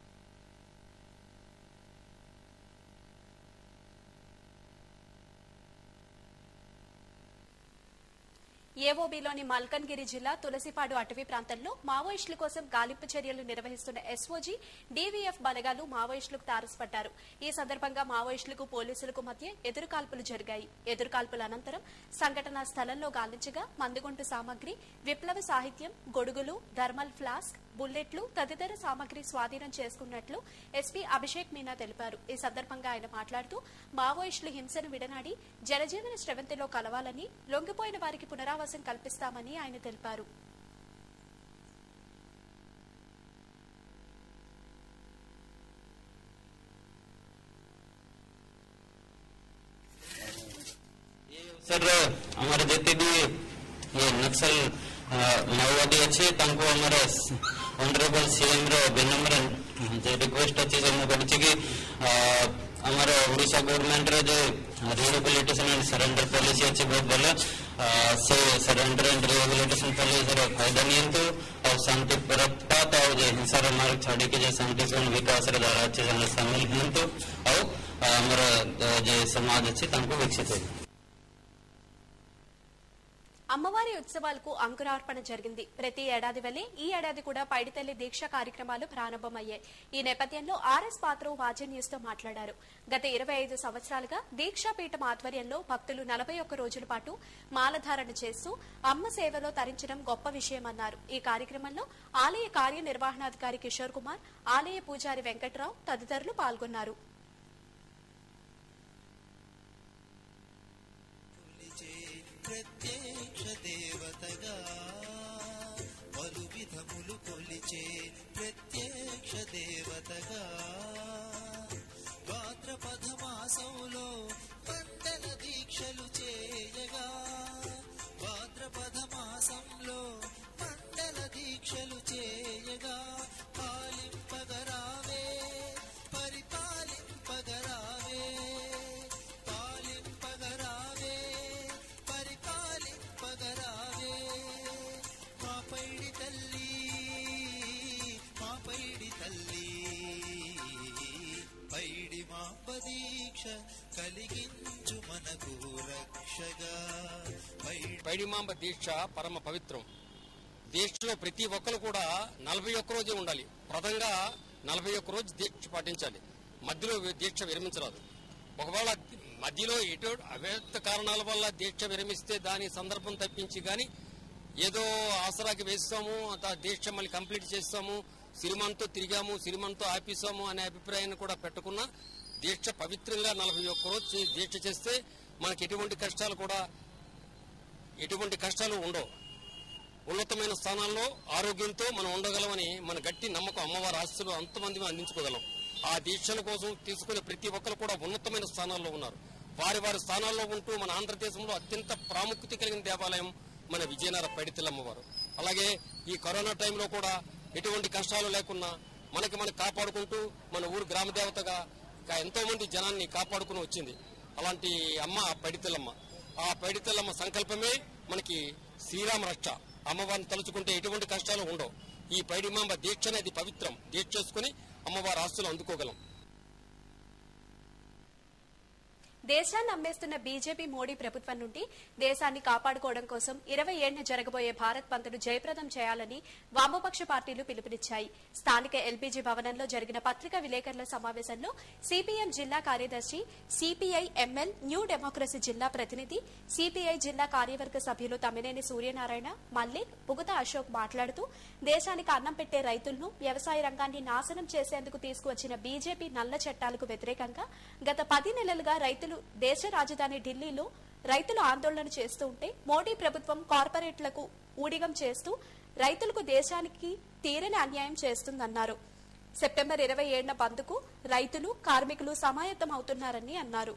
ఏఓబీలోని మల్కన్గిరి జిల్లా తులసిపాడు అటవీ ప్రాంతంలో మావోయిస్టుల కోసం గాలింపు చర్యలు నిర్వహిస్తున్న ఎస్ఓజీ డీవీఎఫ్ బలగాలు మావోయిస్టులకు తారసపడ్డారు ఈ సందర్భంగా మావోయిస్టులకు పోలీసులకు మధ్య ఎదురుకాల్పులు జరిగాయి ఎదురుకాల్పుల అనంతరం సంఘటనా స్థలంలో గాలించగా మందుగుంటు సామగ్రి విప్లవ సాహిత్యం గొడుగులు థర్మల్ ఫ్లాస్క్ బుల్లెట్లు తదితర సామగ్రి స్వాధీనం చేసుకున్నట్లు ఎస్పీ అభిషేక్ మీనా తెలిపారు ఈ సందర్భంగా ఆయన మాట్లాడుతూ మావోయిస్టులు హింసను విడనాడి జనజీవన స్రవంతిలో కలవాలని లొంగిపోయిన వారికి పునరావాసం కల్పిస్తామని ఆయన తెలిపారు सर हमारे जितने भी ये नक्सल अ, माओवादी अच्छे ତାଙ୍କୁ ଆମର ଅନରେବଲ ସିଏମ ର ବିନମ୍ର ଯେ ରିକ୍ୱେଷ୍ଟ ଅଛି ଯେ ମୁଁ କରିଛି କି ଅ, ଆମର ଓଡ଼ିଶା ଗଭର୍ଣ୍ଣମେଣ୍ଟର ଯେ ରିହେବିଲିଟେସନ ଆଣ୍ଡ ସରେଣ୍ଡର ପଲିସି ଅଛି ବହୁତ ଭଲ ଆ, ସେ ସରେଣ୍ଡର ଆଣ୍ଡ ରିହେବିଲିଟେସନ ପଲିସିର ଫାଇଦା ନିଅନ୍ତୁ ଆଉ ଶାନ୍ତି ପ୍ରପାତ ଆଉ ଯେ ହିଂସାର ମାର୍ଗ ଛାଡ଼ିକି ଯେ ଶାନ୍ତି ଶୂନ୍ୟ ବିକାଶର ଧାରା ଅଛି ସେମାନେ ସାମିଲ ହୁଅନ୍ତୁ ଆଉ ଆ, ଆମର ଆ, ଯେ ସମାଜ ଅଛି ତାଙ୍କୁ వికసిତ అమ్మవారి ఉత్సవాలకు అంకురార్పణ జరిగింది ప్రతి ఏడాది వల్లే ఈ ఏడాది కూడా పైడితల్లి దీక్ష కార్యక్రమాలు ప్రారంభమయ్యాయి ఈ నేపథ్యంలో ఆర్ఎస్ పాత్ర వాజన్ న్యూస్ తో మాట్లాడారు గత ఇరవై ఐదు సంవత్సరాలుగా దీక్షాపీఠం ఆధ్వర్యంలో భక్తులు నలభై ఒక్క రోజుల పాటు మాలధారణ చేస్తూ అమ్మ సేవలో తరించడం గొప్ప విషయమన్నారు ఈ కార్యక్రమంలో ఆలయ కార్యనిర్వహణాధికారి కిషోర్ కుమార్ ఆలయ పూజారి వెంకట్రావు తదితరులు పాల్గొన్నారు ప్రత్యక్ష దేవతగా పలు విధములు కొలిచే ప్రత్యక్ష దేవతగా భాద్రపద మాసంలో మండల దీక్షలు చేయగా భాద్రపద మాసంలో మండల దీక్షలు చేయగా పాలింపగరావే పరిపాలింపగరావే పాలింపగరావే పరిపాలింపగరావే మా పైడి తల్లి మా పైడి తల్లి పైడి మా దీక్ష కలిగించు మనకు రక్షగా పైడి పైడిమాంబ దీక్ష పరమ పవిత్రం దీక్షలో ప్రతి ఒక్కరు కూడా నలభై ఒక్క రోజే ఉండాలి ప్రథంగా నలభై ఒక్క రోజు దీక్ష పాటించాలి మధ్యలో దీక్ష విరమించరాదు ఒకవేళ మధ్యలో ఎటు అవ్యక్త కారణాల వల్ల దీక్ష విరమిస్తే దాని సందర్భం తప్పించి కానీ ఏదో ఆసరాకి వేస్తాము ఆ దీక్ష మళ్ళీ కంప్లీట్ చేస్తాము సిరిమంతో తిరిగాము సిరిమంతో ఆపేసాము అనే అభిప్రాయాన్ని కూడా పెట్టుకున్నా దీక్ష పవిత్రంగా నలభై ఒక్క రోజు చే- దీక్ష చేస్తే మనకి ఎటువంటి కష్టాలు కూడా ఎటువంటి కష్టాలు ఉండవు ఉన్నతమైన స్థానాల్లో ఆరోగ్యంతో మనం ఉండగలమని మన గట్టి నమ్మకం అమ్మవారి ఆస్తులు అంతమంది అందించుకోగలం ఆ దీక్షల కోసం తీసుకునే ప్రతి ఒక్కరు కూడా ఉన్నతమైన స్థానాల్లో ఉన్నారు వారి వారి స్థానాల్లో ఉంటూ మన ఆంధ్రదేశంలో అత్యంత ప్రాముఖ్యత కలిగిన దేవాలయం మన విజయనగర పైడితల్లమ్మవారు అలాగే ఈ కరోనా టైంలో కూడా ఎటువంటి కష్టాలు లేకున్నా మనకి మనం కాపాడుకుంటూ మన ఊరు గ్రామ దేవతగా ఇంకా ఎంతో మంది జనాన్ని కాపాడుకుని వచ్చింది అలాంటి అమ్మ పైడితల్లమ్మ ఆ పైడితల్లమ్మ సంకల్పమే మనకి శ్రీరామ రక్ష అమ్మవారిని తలుచుకుంటే ఎటువంటి కష్టాలు ఉండవు ఈ పైడిమాంబ దీక్ష అనేది పవిత్రం దీక్ష చేసుకుని అమ్మవారి ఆస్తులు అందుకోగలం దేశాన్ని అమ్మేస్తున్న బీజేపీ మోడీ ప్రభుత్వం నుండి దేశాన్ని కాపాడుకోవడం కోసం ఇరవై ఏడున జరగబోయే భారత్ బంద్ను జయప్రదం చేయాలని వామపక్ష పార్టీలు పిలుపునిచ్చాయి స్థానిక ఎల్పీజీ భవనంలో జరిగిన పత్రికా విలేకరుల సమావేశంలో సిపిఎం జిల్లా కార్యదర్శి సిపిఐ ఎంఎల్ న్యూ డెమోక్రసీ జిల్లా ప్రతినిధి సిపిఐ జిల్లా కార్యవర్గ సభ్యులు తమ్మినేని సూర్యనారాయణ మల్లిక్ పుగత అశోక్ మాట్లాడుతూ దేశానికి అన్నం పెట్టే రైతులను వ్యవసాయ రంగాన్ని నాశనం చేసేందుకు తీసుకువచ్చిన బీజేపీ నల్ల చట్టాలకు వ్యతిరేకంగా గత పది నెలలుగా రైతులు దేశ రాజధాని ఢిల్లీలో రైతులు ఆందోళన చేస్తూ ఉంటే మోడీ ప్రభుత్వం కార్పొరేట్లకు ఊడిగం చేస్తూ రైతులకు దేశానికి తీరని అన్యాయం చేస్తుందన్నారు సెప్టెంబర్ ఇరవై ఏడున బంద్కు రైతులు కార్మికులు సమాయత్తం అవుతున్నారని అన్నారు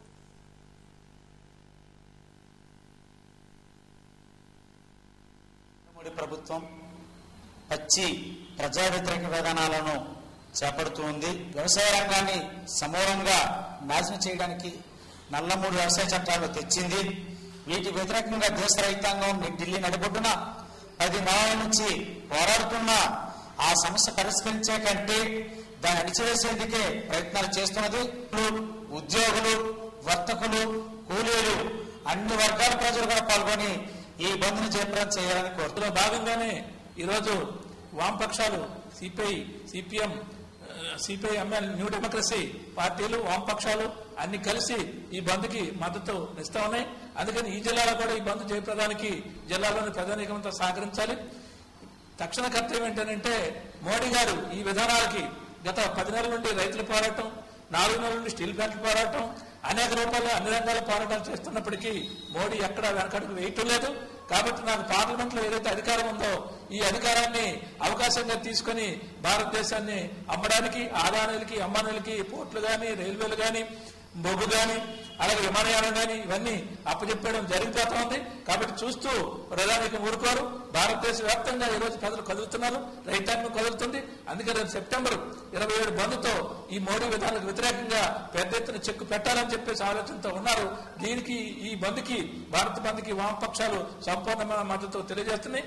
మోడీ ప్రభుత్వం పచ్చి ప్రజా వ్యతిరేక విధానాలను చేపడుతూ ఉంది వ్యవసాయ రంగాన్ని సమూలంగా నాశనం చేయడానికి నల్ల మూడు వ్యవసాయ చట్టాలు తెచ్చింది వీటి వ్యతిరేకంగా దేశ రైతాంగం ఢిల్లీ నడిబొడ్డున పది నెలల నుంచి పోరాడుతున్న ఆ సమస్య పరిష్కరించే కంటే దాన్ని అణిచివేసేందుకే ప్రయత్నాలు చేస్తున్నది ఉద్యోగులు వర్తకులు కూలీలు అన్ని వర్గాల ప్రజలు కూడా పాల్గొని ఈ బంద్ను జయప్రదం చేయాలని కోరుతున్నారు భాగంగానే ఈరోజు వామపక్షాలు CPI CPM CPI ML new democracy పార్టీలు వామపక్షాలు అన్ని కలిసి ఈ బంద్కి మద్దతు ఇస్తా ఉన్నాయి అందుకని ఈ జిల్లాలో కూడా ఈ బంద్ జయప్రదానికి జిల్లాలోని ప్రజానీకంతో సహకరించాలి తక్షణ కర్తవ్యం ఏంటంటే మోడీ గారు ఈ విధానాలకి గత పది నెలల నుండి రైతుల పోరాటం నాలుగు నెలల నుండి స్టీల్ ప్లాంట్ల పోరాటం అనేక రూపాయలు అన్ని రంగాల పోరాటాలు చేస్తున్నప్పటికీ మోడీ ఎక్కడా వెనకడుగు వేయటం లేదు కాబట్టి నాకు పార్లమెంట్ లో ఏదైతే అధికారం ఉందో ఈ అధికారాన్ని అవకాశంగా తీసుకొని భారతదేశాన్ని అమ్మడానికి ఆదానులకి అమ్మానులకి పోర్టులు గాని రైల్వేలు గాని బొగ్గు గాని అలాగే విమానయానం కానీ ఇవన్నీ అప్పచెప్పడం జరిగిపోతా ఉంది కాబట్టి చూస్తూ ప్రధానికి ఊరుకోరు భారతదేశ వ్యాప్తంగా ఈ రోజు ప్రజలు కదులుతున్నారు రైతాంగం కదులుతుంది అందుకే రేపు సెప్టెంబర్ ఇరవై ఏడు బంద్తో ఈ మోడీ విధానాలకు వ్యతిరేకంగా పెద్ద ఎత్తున చెక్కు పెట్టాలని చెప్పేసి ఆలోచనతో ఉన్నారు దీనికి ఈ బంద్కి భారత బంద్కి వామపక్షాలు సంపూర్ణమైన మద్దతు తెలియజేస్తున్నాయి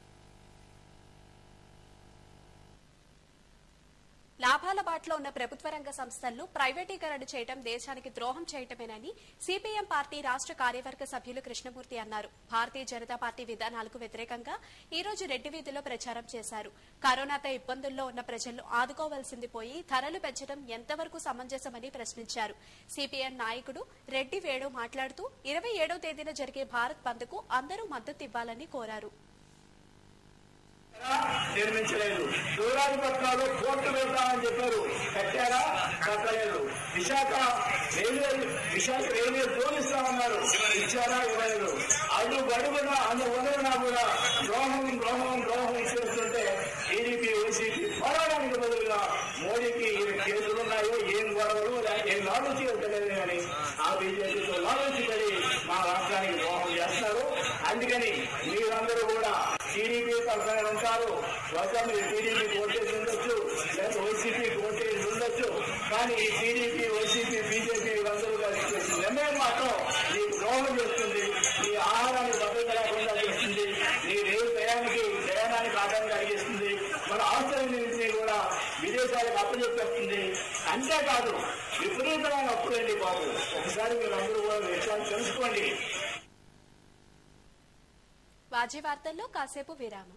లాభాల బాటలో ఉన్న ప్రభుత్వ రంగ సంస్థలను ప్రైవేటీకరణ చేయడం దేశానికి ద్రోహం చేయటమేనని సిపిఎం పార్టీ రాష్ట్ర కార్యవర్గ సభ్యులు కృష్ణమూర్తి అన్నారు భారతీయ జనతా పార్టీ విధానాలకు వ్యతిరేకంగా ఈ రోజు రెడ్డి వీధిలో ప్రచారం చేశారు కరోనాతో ఇబ్బందుల్లో ఉన్న ప్రజలను ఆదుకోవాల్సింది పోయి ధరలు పెంచడం ఎంతవరకు సమంజసమని ప్రశ్నించారు సిపిఎం నాయకుడు రెడ్డి వేణు మాట్లాడుతూ ఇరవై ఏడవ తేదీన జరిగే భారత్ బంద్కు అందరూ మద్దతు ఇవ్వాలని కోరారు నిర్మించలేదు దూరాది పట్నాలు కోర్టు వెళ్తామని చెప్పారు కట్టారా కట్టలేదు Visakha railway Visakha railway zone ఇస్తామన్నారు ఇచ్చారా ఇవ్వలేదు అటు గడువున అందు వదలనా కూడా ద్రోహం ద్రోహం ద్రోహం చేస్తుంటే టీడీపీ వైసీపీ పోరాడానికి బదులుగా మోడీకి ఏ కేసులు ఉన్నాయో ఏం గొడవలు ఏం లాలూచి తెలియదు కానీ ఆ బీజేపీతో లాలూచి పడి మా రాష్ట్రానికి ద్రోహం చేస్తారు అందుకని మీరందరూ కూడా టీడీపీ తరఫున ఉంటారు బహుశా మీరు టీడీపీ ఓటేసి ఉండొచ్చు లేదా వైసీపీ ఓటేసి ఉండొచ్చు కానీ ఈ టీడీపీ వైసీపీ బీజేపీ వీళ్ళందరూ కలిసి చేసిన నిర్ణయం మాత్రం నీకు ద్రోహం చేస్తుంది నీ ఆహారానికి భద్రత లేకుండా చేస్తుంది నీ రేవు ప్రయాణానికి ప్రయాణానికి ఆటంకం కలిగిస్తుంది మన ఆస్తులన్నింటినీ కూడా విదేశాలకు అప్పచెప్పేస్తుంది అంతేకాదు విపరీతమైన అప్పులండి బాబు ఒకసారి మీరు అందరూ కూడా విషయాన్ని తెలుసుకోండి వాజీ వార్తల్లో కాసేపు విరామం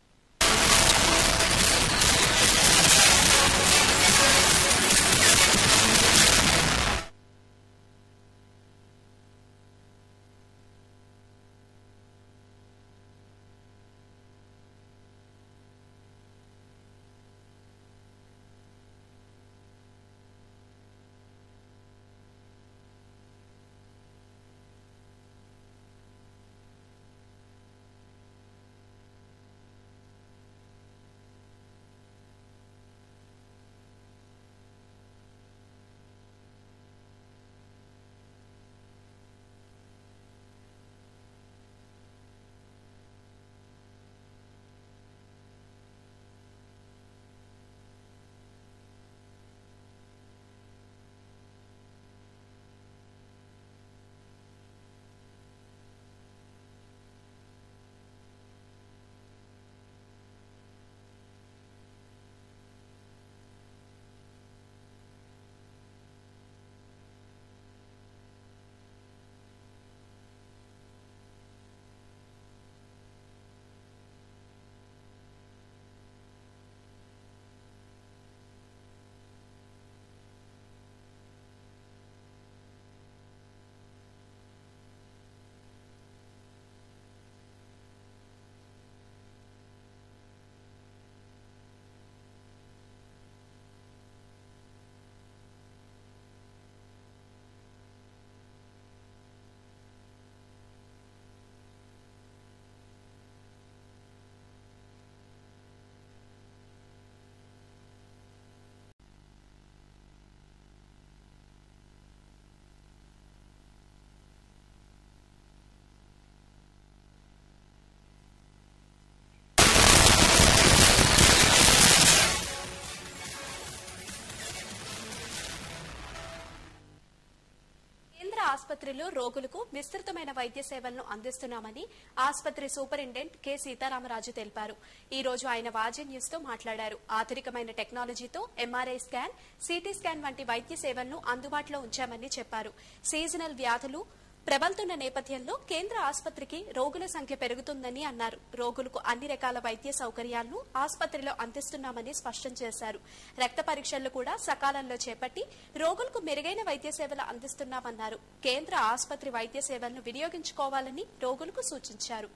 కేంద్ర ఆసుపత్రిలో రోగులకు విస్తృతమైన వైద్య సేవలను అందిస్తున్నామని ఆసుపత్రి సూపరింటెండెంట్ కె సీతారామరాజు తెలిపారు ఈ రోజు ఆయన వాజే న్యూస్ తో మాట్లాడారు ఆధునికమైన టెక్నాలజీతో ఎంఆర్ఐ స్కాన్ సిటీ స్కాన్ వంటి వైద్య సేవలను అందుబాటులో ఉంచామని చెప్పారు సీజనల్ వ్యాధులు ప్రబలుతున్న నేపథ్యంలో కేంద్ర ఆసుపత్రికి రోగుల సంఖ్య పెరుగుతుందని అన్నారు రోగులకు అన్ని రకాల వైద్య సౌకర్యాలను ఆసుపత్రిలో అందిస్తున్నామని స్పష్టం చేశారు రక్త పరీక్షలు కూడా సకాలంలో చేపట్టి రోగులకు మెరుగైన వైద్య సేవలు అందిస్తున్నామన్నారు కేంద్ర ఆసుపత్రి వైద్య సేవలను వినియోగించుకోవాలని రోగులకు సూచించారు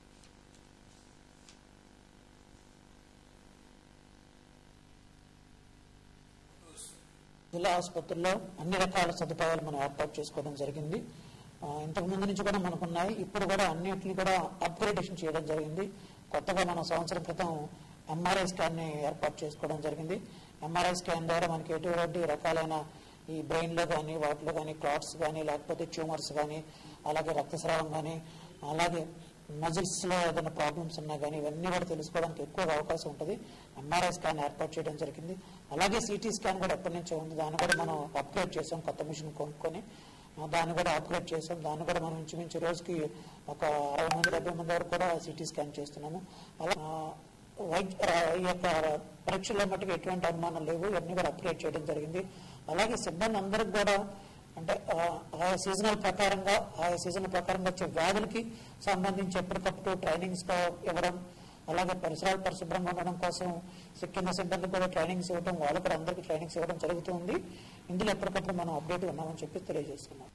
జిల్లా ఆసుపత్రుల్లో అన్ని రకాల సదుపాయాలు మనం ఏర్పాటు చేసుకోవడం జరిగింది ఆ, ఇంతకు ముందు నుంచి కూడా మనకు ఉన్నాయి ఇప్పుడు కూడా అన్నిటిని కూడా అప్గ్రేడేషన్ చేయడం జరిగింది కొత్తగా మనం సంవత్సరం క్రితం ఎంఆర్ఐ స్కాన్ ని ఏర్పాటు చేసుకోవడం జరిగింది ఎంఆర్ఐ స్కాన్ ద్వారా మనకి ఎటువంటి రకాలైన ఈ బ్రెయిన్లో కానీ వాటిలో కానీ క్లాట్స్ కానీ లేకపోతే ట్యూమర్స్ కానీ అలాగే రక్తస్రావం కానీ అలాగే మజిల్స్లో ఏదైనా ప్రాబ్లమ్స్ ఉన్నా కానీ ఇవన్నీ కూడా తెలుసుకోవడానికి ఎక్కువ అవకాశం ఉంటుంది ఎంఆర్ఐ స్కాన్ ఏర్పాటు చేయడం జరిగింది అలాగే సిటీ స్కాన్ కూడా ఎప్పటి నుంచో ఉంది దాన్ని కూడా మనం అప్గ్రేడ్ చేసాం కొత్త మిషన్ కొనుక్కొని ఆ, దాన్ని కూడా అప్గ్రేడ్ చేసాం దాన్ని కూడా మనం ఇంచుమించు రోజుకి ఒక అరవై మంది డెబ్బై మంది వరకు కూడా సిటీ స్కాన్ చేస్తున్నాము అలా ఆ, వైద్య ఆ, ఈ యొక్క పరీక్షల్లో మట్టుకు ఎటువంటి అనుమానం లేవు ఇవన్నీ కూడా అప్గ్రేడ్ చేయడం జరిగింది అలాగే సిబ్బంది అందరికి కూడా అంటే ఆ, ఆయా సీజనల్ ప్రకారంగా ఆయా సీజన్ ప్రకారంగా వచ్చే వ్యాధులకి సంబంధించి ఎప్పటికప్పుడు ట్రైనింగ్స్ ఇవ్వడం అలాగే పరిసరాలు పరిశుభ్రంగా ఉండడం కోసం కింద సిబ్బంది కూడా ట్రైనింగ్స్ ఇవ్వడం వాళ్ళు కూడా అందరికీ ట్రైనింగ్స్ ఇవ్వడం జరుగుతుంది ఇందులో ఎప్పటికప్పుడు మనం అప్డేట్ ఉన్నామని చెప్పి తెలియజేస్తున్నాం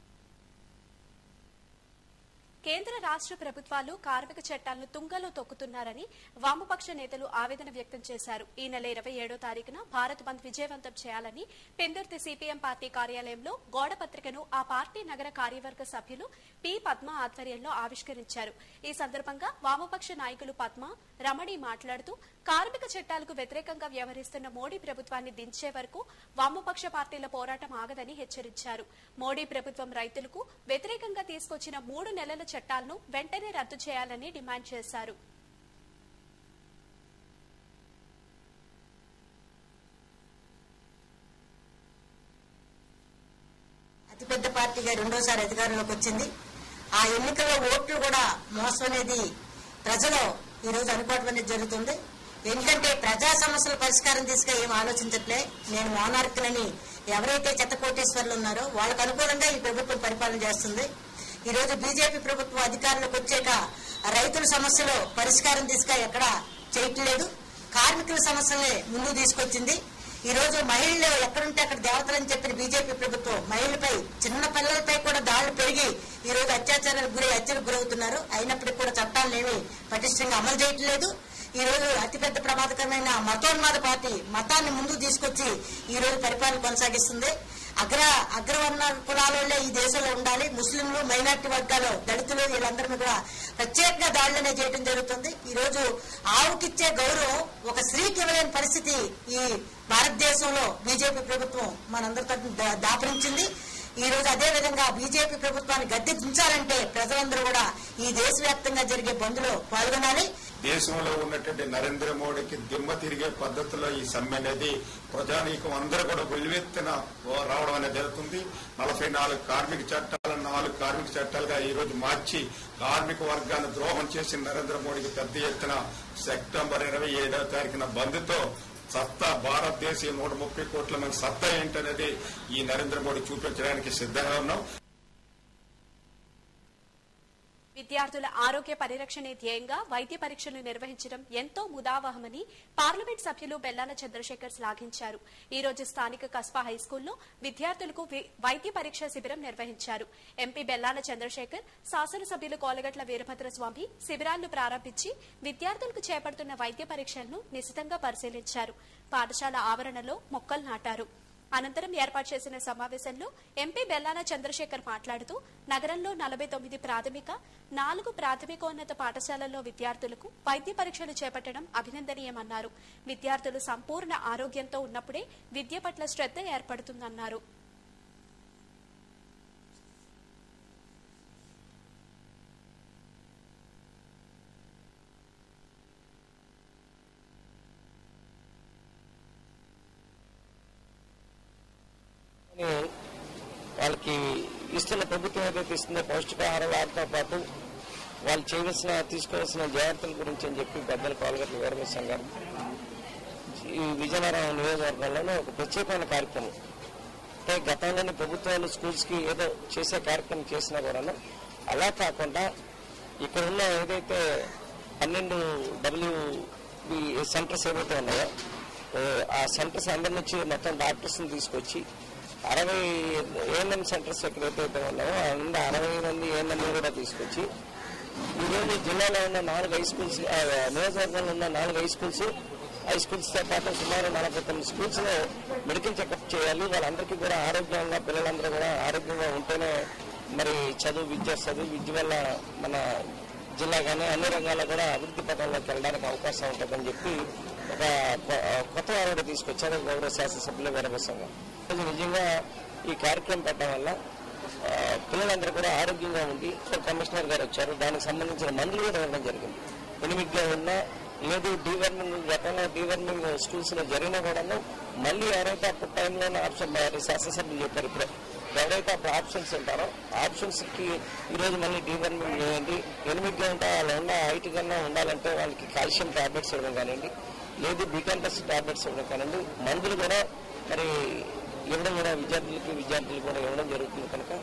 కేంద్ర రాష్ట్ర ప్రభుత్వాలు కార్మిక చట్టాలను తుంగలో తొక్కుతున్నారని వామపక్ష నేతలు ఆవేదన వ్యక్తం చేశారు ఈ నెల ఇరవై ఏడో తారీఖున భారత్ బంద్ విజయవంతం చేయాలని పెందుర్తి సిపిఎం పార్టీ కార్యాలయంలో గోడ పత్రికను ఆ పార్టీ నగర కార్యవర్గ సభ్యులు పి పద్మ ఆధ్వర్యంలో ఆవిష్కరించారు ఈ సందర్భంగా వామపక్ష నాయకులు పద్మ రమణి మాట్లాడుతూ కార్మిక చట్టాలకు వ్యతిరేకంగా వ్యవహరిస్తున్న మోడీ ప్రభుత్వాన్ని దించే వరకు వామపక్ష పార్టీల పోరాటం ఆగదని హెచ్చరించారు మోడీ ప్రభుత్వం రైతులకు వ్యతిరేకంగా తీసుకొచ్చిన మూడు నెలల చట్టాలను వెంటనే రద్దు చేయాలని డిమాండ్ చేశారు అతిపెద్ద పార్టీగా రెండోసారి అధికారంలోకి వచ్చింది ఆ ఎన్నికల్లో ఓట్లు కూడా మోసం అనేది ప్రజలు ఈ రోజు అనుకోవడం అనేది జరుగుతుంది ఎందుకంటే ప్రజా సమస్యల పరిష్కారం తీసుగా ఏం ఆలోచించట్లే నేను మోనార్కులని ఎవరైతే చెత్త కోటేశ్వర్లు ఉన్నారో వాళ్ళకు అనుకూలంగా ఈ ప్రభుత్వం పరిపాలన చేస్తుంది ఈ రోజు బీజేపీ ప్రభుత్వం అధికారంలోకి వచ్చాక రైతుల సమస్యలు పరిష్కారం తీసుగా ఎక్కడ చేయట్లేదు కార్మికుల సమస్యల్ని ముందుకు తీసుకొచ్చింది ఈ రోజు మహిళలు ఎక్కడుంటే అక్కడ దేవతలని చెప్పిన బీజేపీ ప్రభుత్వం మహిళలపై చిన్న పిల్లలపై కూడా దాడులు పెరిగి ఈ రోజు అత్యాచారాలకు గురి హత్యలకు గురవుతున్నారు అయినప్పటికీ కూడా చట్టాలను ఏమి పటిష్టంగా అమలు చేయట్లేదు ఈ రోజు అతిపెద్ద ప్రమాదకరమైన మతోన్మాద పార్టీ మతాన్ని ముందుకు తీసుకొచ్చి ఈ రోజు పరిపాలన కొనసాగిస్తుంది అగ్ర అగ్రవర్ణ కులాలలో ఈ దేశంలో ఉండాలి ముస్లింలు మైనార్టీ వర్గాలు దళితులు వీళ్ళందరినీ కూడా ప్రత్యేకంగా దాడులనే చేయడం జరుగుతుంది ఈ రోజు ఆవుకిచ్చే గౌరవం ఒక స్త్రీకి ఇవ్వలేని పరిస్థితి ఈ భారతదేశంలో బీజేపీ ప్రభుత్వం మనందరితో దా- దాపరించింది ఈ రోజు అదే విధంగా బీజేపీ ప్రభుత్వాన్ని గద్దె దించాలంటే ప్రజలందరూ కూడా ఈ దేశవ్యాప్తంగా జరిగే బంద్లో పాల్గొనాలి దేశంలో ఉన్నటువంటి నరేంద్ర మోడీకి దిమ్మ తిరిగే పద్ధతిలో ఈ సమ్మె అనేది ప్రజానీకం అందరూ కూడా వెల్లువెత్తిన రావడం అనేది జరుగుతుంది నలభై నాలుగు కార్మిక చట్టాలను నాలుగు కార్మిక చట్టాలుగా ఈ రోజు మార్చి కార్మిక వర్గాన్ని ద్రోహం చేసిన నరేంద్ర మోడీకి పెద్ద ఎత్తున సెప్టెంబర్ ఇరవై ఏడవ తారీఖున బంద్తో సత్తా భారతదేశం నూట ముప్పై కోట్ల మంది సత్తా ఏంటనేది ఈ నరేంద్ర మోడీ చూపించడానికి సిద్ధంగా ఉన్నాం విద్యార్థుల ఆరోగ్య పరిరక్షణే ధ్యేయంగా వైద్య పరీక్షలు నిర్వహించడం ఎంతో ముదావహమని పార్లమెంట్ సభ్యులు బెల్లాల చంద్రశేఖర్ శ్లాఘించారు ఈ రోజు స్థానిక కస్బా హైస్కూల్లో విద్యార్థులకు వి- వైద్య పరీక్ష శిబిరం నిర్వహించారు ఎంపీ బెల్లాల చంద్రశేఖర్ శాసనసభ్యులు కోలగట్ల వీరభద్రస్వామి శిబిరాలను ప్రారంభించి విద్యార్థులకు చేపడుతున్న వైద్య పరీక్షలను నిశితంగా పరిశీలించారు పాఠశాల ఆవరణలో మొక్కలు నాటారు అనంతరం ఏర్పాటు చేసిన సమావేశంలో ఎంపీ బెల్లాన చంద్రశేఖర్ మాట్లాడుతూ నగరంలో నలభై తొమ్మిది ప్రాథమిక నాలుగు ప్రాథమికోన్నత పాఠశాలల్లో విద్యార్థులకు వైద్య పరీక్షలు చేపట్టడం అభినందనీయమన్నారు విద్యార్థులు సంపూర్ణ ఆరోగ్యంతో ఉన్నప్పుడే విద్య పట్ల శ్రద్ధ ఏర్పడుతుందన్నారు అని వాళ్ళకి ఇస్తున్న ప్రభుత్వం ఏదైతే ఇస్తుందో పౌష్టికాహార వాటితో పాటు వాళ్ళు చేయవలసిన తీసుకోవాల్సిన జాగ్రత్తల గురించి అని చెప్పి పెద్దల పాల్గొట్ల వీరభద్రం గారు ఈ విజయనగరం నియోజకవర్గంలోనే ఒక ప్రత్యేకమైన కార్యక్రమం అంటే గతంలోని ప్రభుత్వాలు స్కూల్స్కి ఏదో చేసే కార్యక్రమం చేసినా కూడా అలా కాకుండా ఇక్కడ ఉన్న ఏదైతే పన్నెండు డబ్ల్యూ సెంటర్స్ ఏవైతే ఉన్నాయో ఏ, ఆ సెంటర్స్ అందరి నుంచి మొత్తం డాక్టర్స్ని తీసుకొచ్చి అరవై ఏఎన్ఎం సెంటర్స్ ఎక్కడైతే ఉన్నాయో అందులో అరవై మంది ఏఎన్ఎం కూడా తీసుకొచ్చి ఈరోజు జిల్లాలో ఉన్న నాలుగు హై స్కూల్స్ ఆ, నియోజకవర్గంలో ఉన్న నాలుగు హై స్కూల్స్ హై స్కూల్స్తో పాటు సుమారు నలభై తొమ్మిది స్కూల్స్లో మెడికల్ చెకప్ చేయాలి వాళ్ళందరికీ కూడా ఆరోగ్యంగా పిల్లలందరూ కూడా ఆరోగ్యంగా ఉంటేనే మరి చదువు విద్య చదువు విద్య వల్ల మన జిల్లా కానీ అన్ని రంగాల్లో కూడా అభివృద్ధి పథంలోకి వెళ్ళడానికి అవకాశం ఉంటుందని చెప్పి ఒక కొ- కొత్త ప్రభుత్వం ఆవిడ తీసుకొచ్చారు గౌరవ శాసనసభ్యుల వీరభసంగా ఈరోజు నిజంగా ఈ కార్యక్రమం పెట్టడం వల్ల ఆ, పిల్లలందరూ కూడా ఆరోగ్యంగా ఉండి సో కమిషనర్ గారు వచ్చారు దానికి సంబంధించిన మందులు కూడా ఇవ్వడం జరిగింది ఎనిమిదిగా ఉన్నా లేదు డీవర్మింగ్ గతంలో డీవర్మింగ్ స్కూల్స్ లో జరిగినా కూడాను మళ్ళీ ఎవరైతే అప్పుడు టైంలో ఆప్షన్ శాసనసభ్యులు చెప్పారు ఇప్పుడు ఎవరైతే అప్పుడు ఆప్షన్స్ ఉంటారో ఆప్షన్స్ కి ఈ రోజు మళ్ళీ డీవర్మింగ్ చేయండి ఎనిమిదిగా ఉంటే వాళ్ళు ఉన్న హైట్ కన్నా ఉండాలంటే వాళ్ళకి కాల్షియం టాబ్లెట్స్ ఇవ్వడం కానివ్వండి లేదు బికంటస్ టాబ్లెట్స్ ఇవ్వడం కానివ్వండి మందులు కూడా మరి ఇవ్వడం కూడా విద్యార్థులకి విద్యార్థులు కూడా ఇవ్వడం జరుగుతుంది కనుక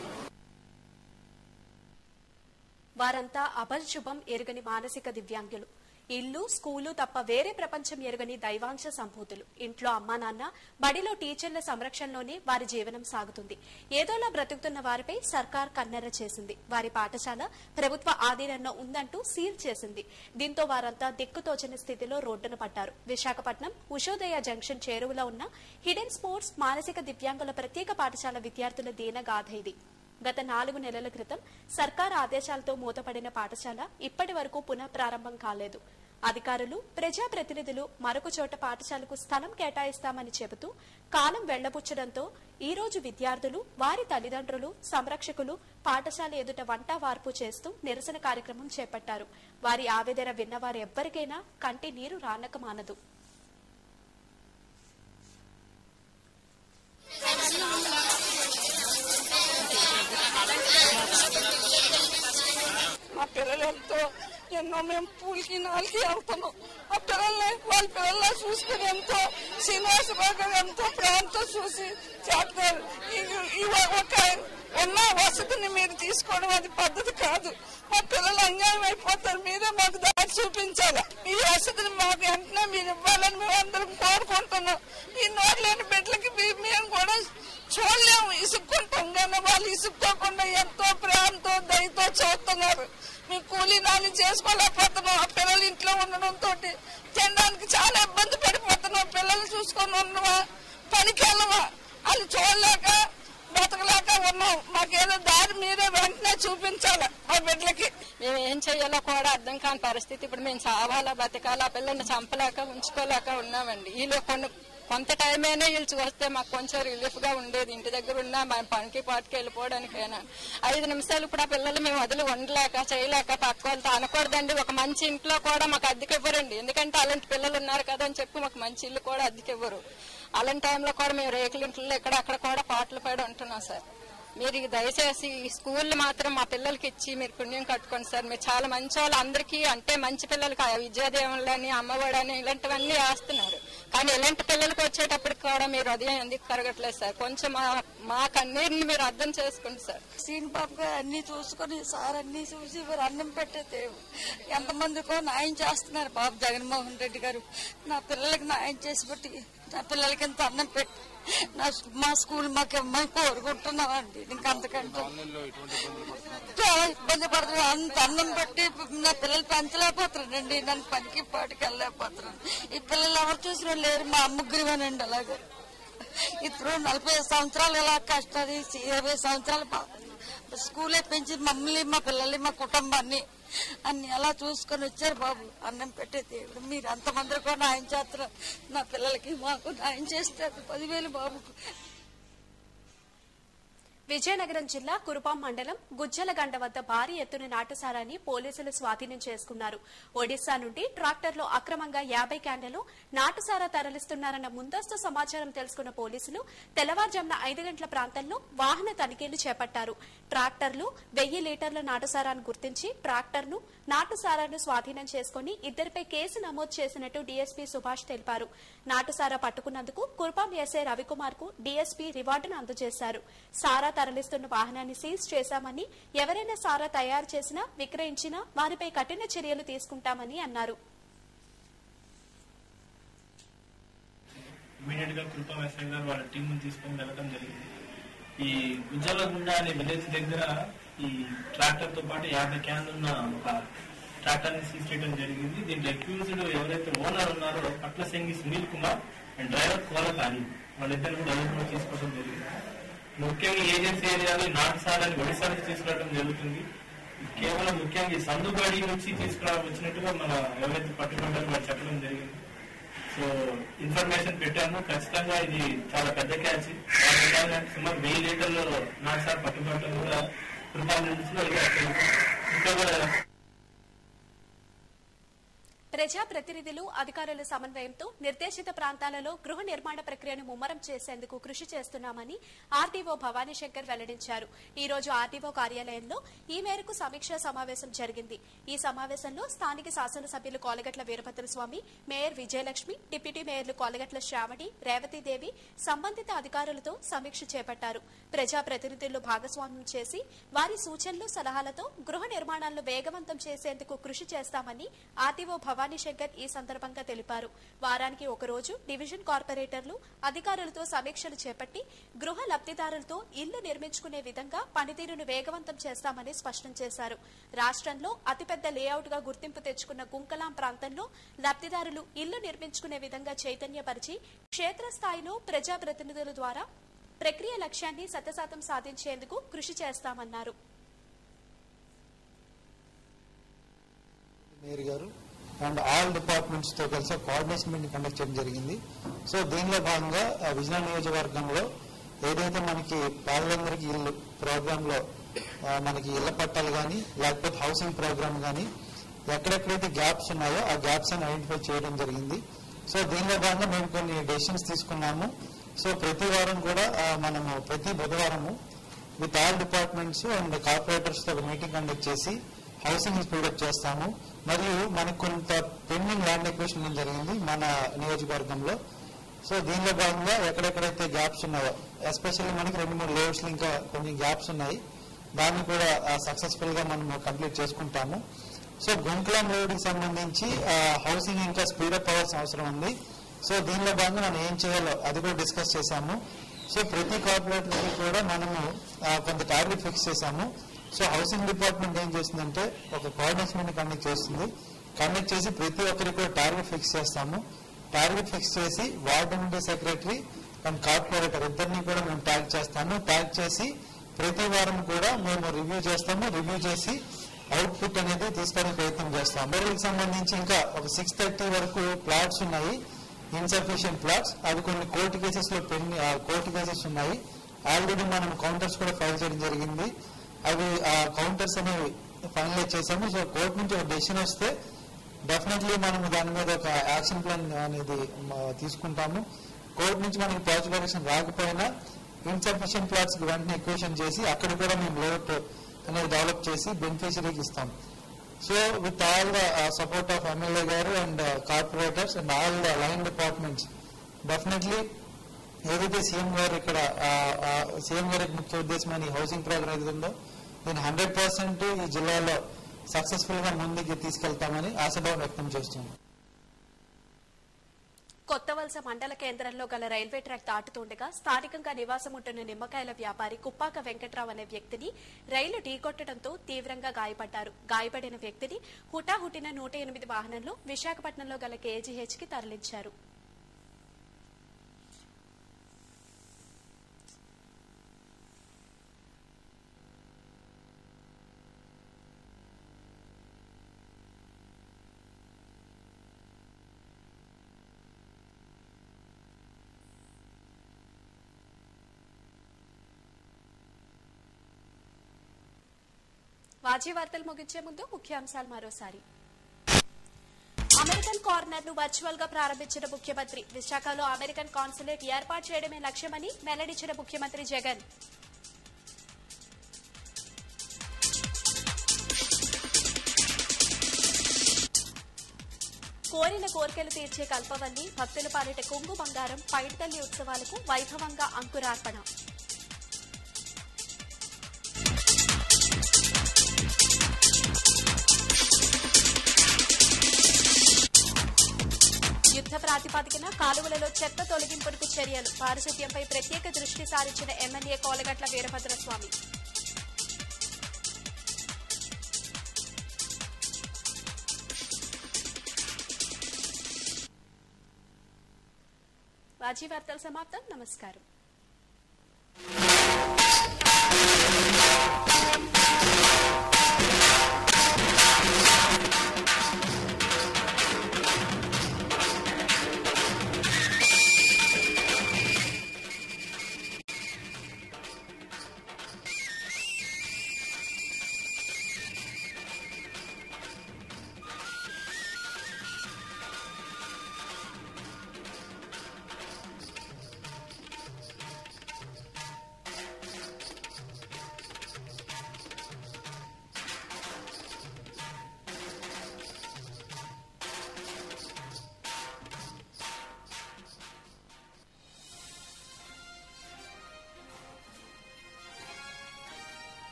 వారంతా అపరిశుభం ఎరుగని మానసిక దివ్యాంగులు ఇల్లు స్కూలు తప్ప వేరే ప్రపంచం ఎరుగని దైవాంశ సంభూతులు ఇంట్లో అమ్మా నాన్న బడిలో టీచర్ల సంరక్షణలోనే వారి జీవనం సాగుతుంది ఏదోలా బ్రతుకుతున్న వారిపై సర్కార్ కన్నెర చేసింది వారి పాఠశాల ప్రభుత్వ ఆధీనంలో ఉందంటూ సీల్ చేసింది దీంతో వారంతా దిక్కుతోచని స్థితిలో రోడ్డున పడ్డారు విశాఖపట్నం ఉషోదయ జంక్షన్ చేరువలో ఉన్న హిడెన్ స్పోర్ట్స్ మానసిక దివ్యాంగుల ప్రత్యేక పాఠశాల విద్యార్థుల దీనగాథ ఇది గత నాలుగు నెలల క్రితం సర్కార్ ఆదేశాలతో మూతపడిన పాఠశాల ఇప్పటి వరకు పునః ప్రారంభం కాలేదు అధికారులు ప్రజాప్రతినిధులు మరొక చోట పాఠశాలకు స్థలం కేటాయిస్తామని చెబుతూ కాలం వెళ్లబుచ్చడంతో ఈ రోజు విద్యార్థులు వారి తల్లిదండ్రులు సంరక్షకులు పాఠశాల ఎదుట వంట వార్పు చేస్తూ నిరసన కార్యక్రమం చేపట్టారు వారి ఆవేదన విన్నవారు ఎవ్వరికైనా కంటి నీరు రానక మానదు మా పిల్లలు ఎంతో ఎన్నో మేము పూలకి నాలుగు వెళ్తున్నాం ఆ పిల్లల్ని వాళ్ళ పిల్లల్ని చూసుకుని ఎంతో శ్రీనివాసరావు గారు ఎంతో ప్రేమతో చూసి చేస్తారు ఈ- ఈ ఒక ఉన్న వసతిని మీరు తీసుకోవడం అది పద్ధతి కాదు మా పిల్లలు అన్యాయం అయిపోతారు మీరే మాకు దారి చూపించాలి ఈ వసతిని మాకు వెంటనే మీరు ఇవ్వాలని మేము అందరం కోరుకుంటున్నాం ఈ నోరు లేని బిడ్డలకి మీ- మేము కూడా చూడలేము ఇసుక్కుంటాం కానీ వాళ్ళు ఇసుక్కోకుండా ఎంతో ప్రేమతో దయతో చూస్తున్నారు మేము కూలీ నాని చేసుకోలేకపోతున్నాం ఆ పిల్లలు ఇంట్లో ఉండడంతో తినడానికి చాలా ఇబ్బంది పడిపోతున్నాం పిల్లలు చూసుకొని ఉన్నవా పనికి వెళ్ళవా వాళ్ళు చూడలేక బతకలేక ఉన్నాం మాకేదో దారి మీరే వెంటనే చూపించాలి మా బిడ్డలకి మేము ఏం చేయాలో కూడా అర్థం కాని పరిస్థితి ఇప్పుడు మేము చావాలా బతకాలా ఆ పిల్లల్ని చంపలేక ఉంచుకోలేక ఉన్నామండి వీళ్ళు కొన్ని కొంత టైం అయినా వీళ్ళు వస్తే మాకు కొంచెం రిలీఫ్ గా ఉండేది ఇంటి దగ్గర ఉన్నా మా పనికి పాటికి వెళ్ళిపోవడానికైనా ఐదు నిమిషాలు ఇప్పుడు ఆ పిల్లలు మేము వదిలి ఉండలేక చేయలేక పక్క వాళ్ళతో అనకూడదండి ఒక మంచి ఇంట్లో కూడా మాకు అద్దెకి ఇవ్వరండి ఎందుకంటే అలాంటి పిల్లలు ఉన్నారు కదా అని చెప్పి మాకు మంచి ఇల్లు కూడా అద్దెకి ఇవ్వరు అలాంటి టైంలో కూడా మేము రేకుల ఇంట్లో ఇక్కడ అక్కడ కూడా పాటలు పడి ఉంటున్నాం సార్ మీరు ఈ దయచేసి ఈ స్కూల్ మాత్రం మా పిల్లలకి ఇచ్చి మీరు పుణ్యం కట్టుకోండి సార్ మీరు చాలా మంచి వాళ్ళు అందరికీ అంటే మంచి పిల్లలకి ఆ విద్యాదేవులని అమ్మఒడని ఇలాంటివన్నీ వేస్తున్నారు కానీ ఇలాంటి పిల్లలకి వచ్చేటప్పటికి కూడా మీరు ఉదయం ఎందుకు కరగట్లేదు సార్ కొంచెం మా- మా కన్నీరుని మీరు అర్థం చేసుకోండి సార్ సీన్ బాబు గారు అన్ని చూసుకొని సార్ అన్ని చూసి వారు అన్నం పెట్టే దేవుడు ఎంతమందికో న్యాయం చేస్తున్నారు బాబు జగన్మోహన్ రెడ్డి గారు నా పిల్లలకి న్యాయం చేసి పెట్టి నా పిల్లలకి ఇంత అన్నం పెట్టి నా మా స్కూల్ మాకు ఇమ్మని కోరుకుంటున్నామండి ఇంకంతకంటే చాలా ఇబ్బంది పడుతున్నాను అంత అన్నం బట్టి నా పిల్లలు పెంచలేకపోతున్నానండి నన్ను పనికి పాటికి వెళ్ళలేకపోతున్నాను ఈ పిల్లలు ఎవరు చూసిన లేరు మా ముగ్గురివేనండి అలాగే ఇప్పుడు నలభై సంవత్సరాలు ఎలా కష్టాలు ఇరవై సంవత్సరాలు పా- స్కూలే పెంచి మమ్మల్ని మా పిల్లల్ని మా కుటుంబాన్ని అన్ని ఎలా చూసుకొని వచ్చారు బాబు అన్నం పెట్టే దేవుడు మీరు అంతమంది కూడా న్యాయం చేస్తారు నా పిల్లలకి మాకు న్యాయం చేస్తారు పదివేలు బాబు విజయనగరం జిల్లా కురుపాం మండలం గుజ్జలగండ వద్ద భారీ ఎత్తున నాటుసారాన్ని పోలీసులు స్వాధీనం చేసుకున్నారు ఒడిశా నుండి ట్రాక్టర్లో అక్రమంగా యాభై క్యాన్లలో నాటుసారా తరలిస్తున్నారన్న ముందస్తు సమాచారం తెలుసుకున్న పోలీసులు తెల్లవారుజామున ఐదు గంటల ప్రాంతంలో వాహన తనిఖీలు చేపట్టారు ట్రాక్టర్లు వెయ్యి లీటర్ల నాటుసారాన్ని గుర్తించి ట్రాక్టర్ను నాటుసారాను స్వాధీనం చేసుకుని ఇద్దరిపై కేసు నమోదు చేసినట్టు డీఎస్పీ సుభాష్ తెలిపారు నాటుసారా పట్టుకున్నందుకు కురుపాం ఎస్ఐ రవికుమార్ కు డీఎస్పీ రివార్డును అందజేశారు సారా తరలిస్తున్న వాహనాన్ని సీజ్ చేశామని ఎవరైనా సారా తయారు చేసినా విక్రయించినా వారిపై కఠిన చర్యలు తీసుకుంటామని అన్నారు ఇమీడియట్ గా కృపా ఎస్ఐ గారు వాళ్ళ టీం తీసుకొని వెళ్ళడం జరిగింది ఈ గుజ్జలగుండ అనే విలేజ్ దగ్గర ఈ ట్రాక్టర్ తో పాటు యాభై క్యాన్లు ఉన్న ఒక ట్రాక్టర్ ని సీజ్ చేయడం జరిగింది దీంట్లో అక్యూజ్డ్ ఎవరైతే ఓనర్ ఉన్నారో పట్లసెంగి సునీల్ కుమార్ అండ్ డ్రైవర్ కోలకాని వాళ్ళిద్దరు కూడా అదుపులో తీసుకోవడం జరిగింది ముఖ్యంగా ఏజెన్సీ ఏరియాలో ఈ నాటుసారాన్ని ఒడిశా నుంచి తీసుకురావడం జరుగుతుంది కేవలం ముఖ్యంగా ఈ సందుబాడి నుంచి తీసుకురా వచ్చినట్టుగా మన ఎవరైతే పట్టుకుంటారో వాళ్ళు చెప్పడం జరిగింది సో ఇన్ఫర్మేషన్ పెట్టాము ఖచ్చితంగా ఇది చాలా పెద్ద క్యాచ్ సుమారు వెయ్యి లీటర్లు నాటు సార్ పట్టుబట్టం కూడా రూపాయల నుంచి లో ఇలా ఇంకా కూడా ప్రజా ప్రతినిధులు అధికారుల సమన్వయంతో నిర్దేశిత ప్రాంతాలలో గృహ నిర్మాణ ప్రక్రియను ముమ్మరం చేసేందుకు కృషి చేస్తున్నామని ఆర్డీఓ భవానీ శంకర్ వెల్లడించారు ఈ రోజు ఆర్డీఓ కార్యాలయంలో ఈ మేరకు సమీక్షా సమావేశం జరిగింది ఈ సమావేశంలో స్థానిక శాసనసభ్యులు కోలగట్ల వీరభద్రస్వామి మేయర్ విజయలక్ష్మి డిప్యూటీ మేయర్లు కోలగట్ల శ్రావణి రేవతీదేవి సంబంధిత అధికారులతో సమీక్ష చేపట్టారు ప్రజా ప్రతినిధులు భాగస్వామ్యం చేసి వారి సూచనలు సలహాలతో గృహ నిర్మాణాలను వేగవంతం చేసేందుకు కృషి చేస్తామని ఆర్టీఓ భవానీ శంకర్ ఈ సందర్భంగా తెలిపారు వారానికి ఒక రోజు డివిజన్ కార్పొరేటర్లు అధికారులతో సమీక్షలు చేపట్టి గృహ లబ్దిదారులతో ఇల్లు నిర్మించుకునే విధంగా పనితీరును వేగవంతం చేస్తామని స్పష్టం చేశారు రాష్ట్రంలో అతిపెద్ద లేఅవుట్ గా గుర్తింపు తెచ్చుకున్న గుంకలాం ప్రాంతంలో లబ్దిదారులు ఇల్లు నిర్మించుకునే విధంగా చైతన్యపరిచి క్షేత్రస్థాయిలో ప్రజాప్రతినిధుల ద్వారా ప్రక్రియ లక్ష్యాన్ని శతశాతం సాధించేందుకు కృషి చేస్తామన్నారు మేయర్ గారు అండ్ ఆల్ డిపార్ట్మెంట్స్ తో కలిసి కోఆర్డినేషన్ మీటింగ్ కండక్ట్ చేయడం జరిగింది సో దీనిలో భాగంగా ఆ, విజయనగరం నియోజకవర్గంలో ఏదైతే మనకి పేదలందరికీ ఇల్లు ప్రోగ్రామ్ లో ఆ, మనకి ఇళ్ల పట్టాలు కానీ లేకపోతే హౌసింగ్ ప్రోగ్రామ్ కానీ ఎక్కడెక్కడైతే గ్యాప్స్ ఉన్నాయో ఆ గ్యాప్స్ అని ఐడెంటిఫై చేయడం జరిగింది సో దీనిలో భాగంగా మేము కొన్ని డెసిషన్స్ తీసుకున్నాము సో ప్రతి వారం కూడా ఆ, మనము ప్రతి బుధవారము with all departments and corporators తో ఒక మీటింగ్ కండక్ట్ చేసి హౌసింగ్ స్పీడప్ చేస్తాము మరియు మనకు కొంత పెండింగ్ ల్యాండ్ ఎక్వేషన్ జరిగింది మన నియోజకవర్గంలో సో దీనిలో భాగంగా ఎక్కడెక్కడైతే గ్యాప్స్ ఉన్నాయో ఎస్పెషల్లీ మనకి రెండు మూడు లేఅవుట్స్ ఇంకా కొంచెం గ్యాప్స్ ఉన్నాయి దాన్ని కూడా సక్సెస్ఫుల్ గా మనం కంప్లీట్ చేసుకుంటాము సో గుంకులం రోడ్డుకి సంబంధించి హౌసింగ్ ఇంకా స్పీడప్ అవ్వాల్సిన అవసరం ఉంది సో దీనిలో భాగంగా మనం ఏం చేయాలో అది కూడా డిస్కస్ చేశాము సో ప్రతి కార్పొరేటర్కి కూడా మనము ఆ, కొంత టార్గెట్ ఫిక్స్ చేశాము సో హౌసింగ్ డిపార్ట్మెంట్ ఏం చేసిందంటే ఒక కోఆర్డినేషన్ కండక్ట్ చేస్తుంది కండక్ట్ చేసి ప్రతి ఒక్కరికి కూడా టార్గెట్ ఫిక్స్ చేస్తాము టార్గెట్ ఫిక్స్ చేసి ward committee secretary and corporator ఇద్దరిని కూడా మేము ట్యాగ్ చేస్తాము ట్యాగ్ చేసి ప్రతి వారం కూడా మేము రివ్యూ చేస్తాము రివ్యూ చేసి అవుట్పుట్ అనేది తీసుకునే ప్రయత్నం చేస్తాం అమరులకు సంబంధించి ఇంకా ఒక సిక్స్ థర్టీ వరకు ప్లాట్స్ ఉన్నాయి ఇన్సఫిషియెంట్ ప్లాట్స్ అవి కొన్ని కోర్టు కేసెస్ లో పెండి కోర్టు కేసెస్ ఉన్నాయి ఆల్రెడీ మనం కౌంటర్స్ కూడా ఫైల్ చేయడం జరిగింది అవి ఆ కౌంటర్స్ అనేవి ఫైనలైజ్ చేసాము సో కోర్టు నుంచి ఒక డెసిషన్ వస్తే డెఫినెట్లీ మనం దాని మీద ఒక యాక్షన్ ప్లాన్ అనేది మ, తీసుకుంటాము కోర్టు నుంచి మనకి ప్రాసిక్యూషన్ రాకపోయినా ఇన్సఫిషియెంట్ ప్లాట్స్ కి వెంటనే ఎక్వేషన్ చేసి అక్కడ కూడా మేము లేఅవుట్ అనేది డెవలప్ చేసి బెనిఫిషరీకి ఇస్తాం so with all the support of MLA గారు and corporators and all the line departments definitely ఏదైతే సీఎం గారు ఇక్కడ సీఎం గారి ముఖ్య ఉద్దేశం అని హౌసింగ్ ప్రోగ్రామ్ ఏదైతే ఉందో దీన్ని హండ్రెడ్ పర్సెంట్ ఈ జిల్లాలో సక్సెస్ఫుల్ గా ముందుకు తీసుకెళ్తామని ఆశాభావం వ్యక్తం చేస్తున్నాం కొత్త వలస మండల కేంద్రంలో గల రైల్వే ట్రాక్ దాటుతుండగా స్థానికంగా నివాసం ఉంటున్న నిమ్మకాయల వ్యాపారి కుప్పాక వెంకట్రావు అనే వ్యక్తిని రైలు ఢీకొట్టడంతో తీవ్రంగా గాయపడ్డారు గాయపడిన వ్యక్తిని హుటాహుటిన నూట ఎనిమిది వాహనంలో విశాఖపట్నంలో గల కేజీహెచ్ కి తరలించారు వాజీ వార్తలు ముగించే ముందు ముఖ్యాంశాలు మరోసారి అమెరికన్ కార్నర్ ను వర్చువల్ గా ప్రారంభించిన ముఖ్యమంత్రి విశాఖలో అమెరికన్ కాన్సులేట్ ఏర్పాటు చేయడమే లక్ష్యమని వెల్లడించిన ముఖ్యమంత్రి జగన్ కోరిన కోరికలు తీర్చే కల్పవల్లి భక్తుల పాలిట కొంగు బంగారం పైడితల్లి ఉత్సవాలకు వైభవంగా అంకురార్పణ యుద్ధ ప్రాతిపదికన కాలువలలో చెత్త తొలగింపునకు చర్యలు పారిశుద్ధ్యంపై ప్రత్యేక దృష్టి సారించిన ఎమ్మెల్యే కోలగట్ల వీరభద్రస్వామి వాజీ వార్తల సమాప్తం నమస్కారం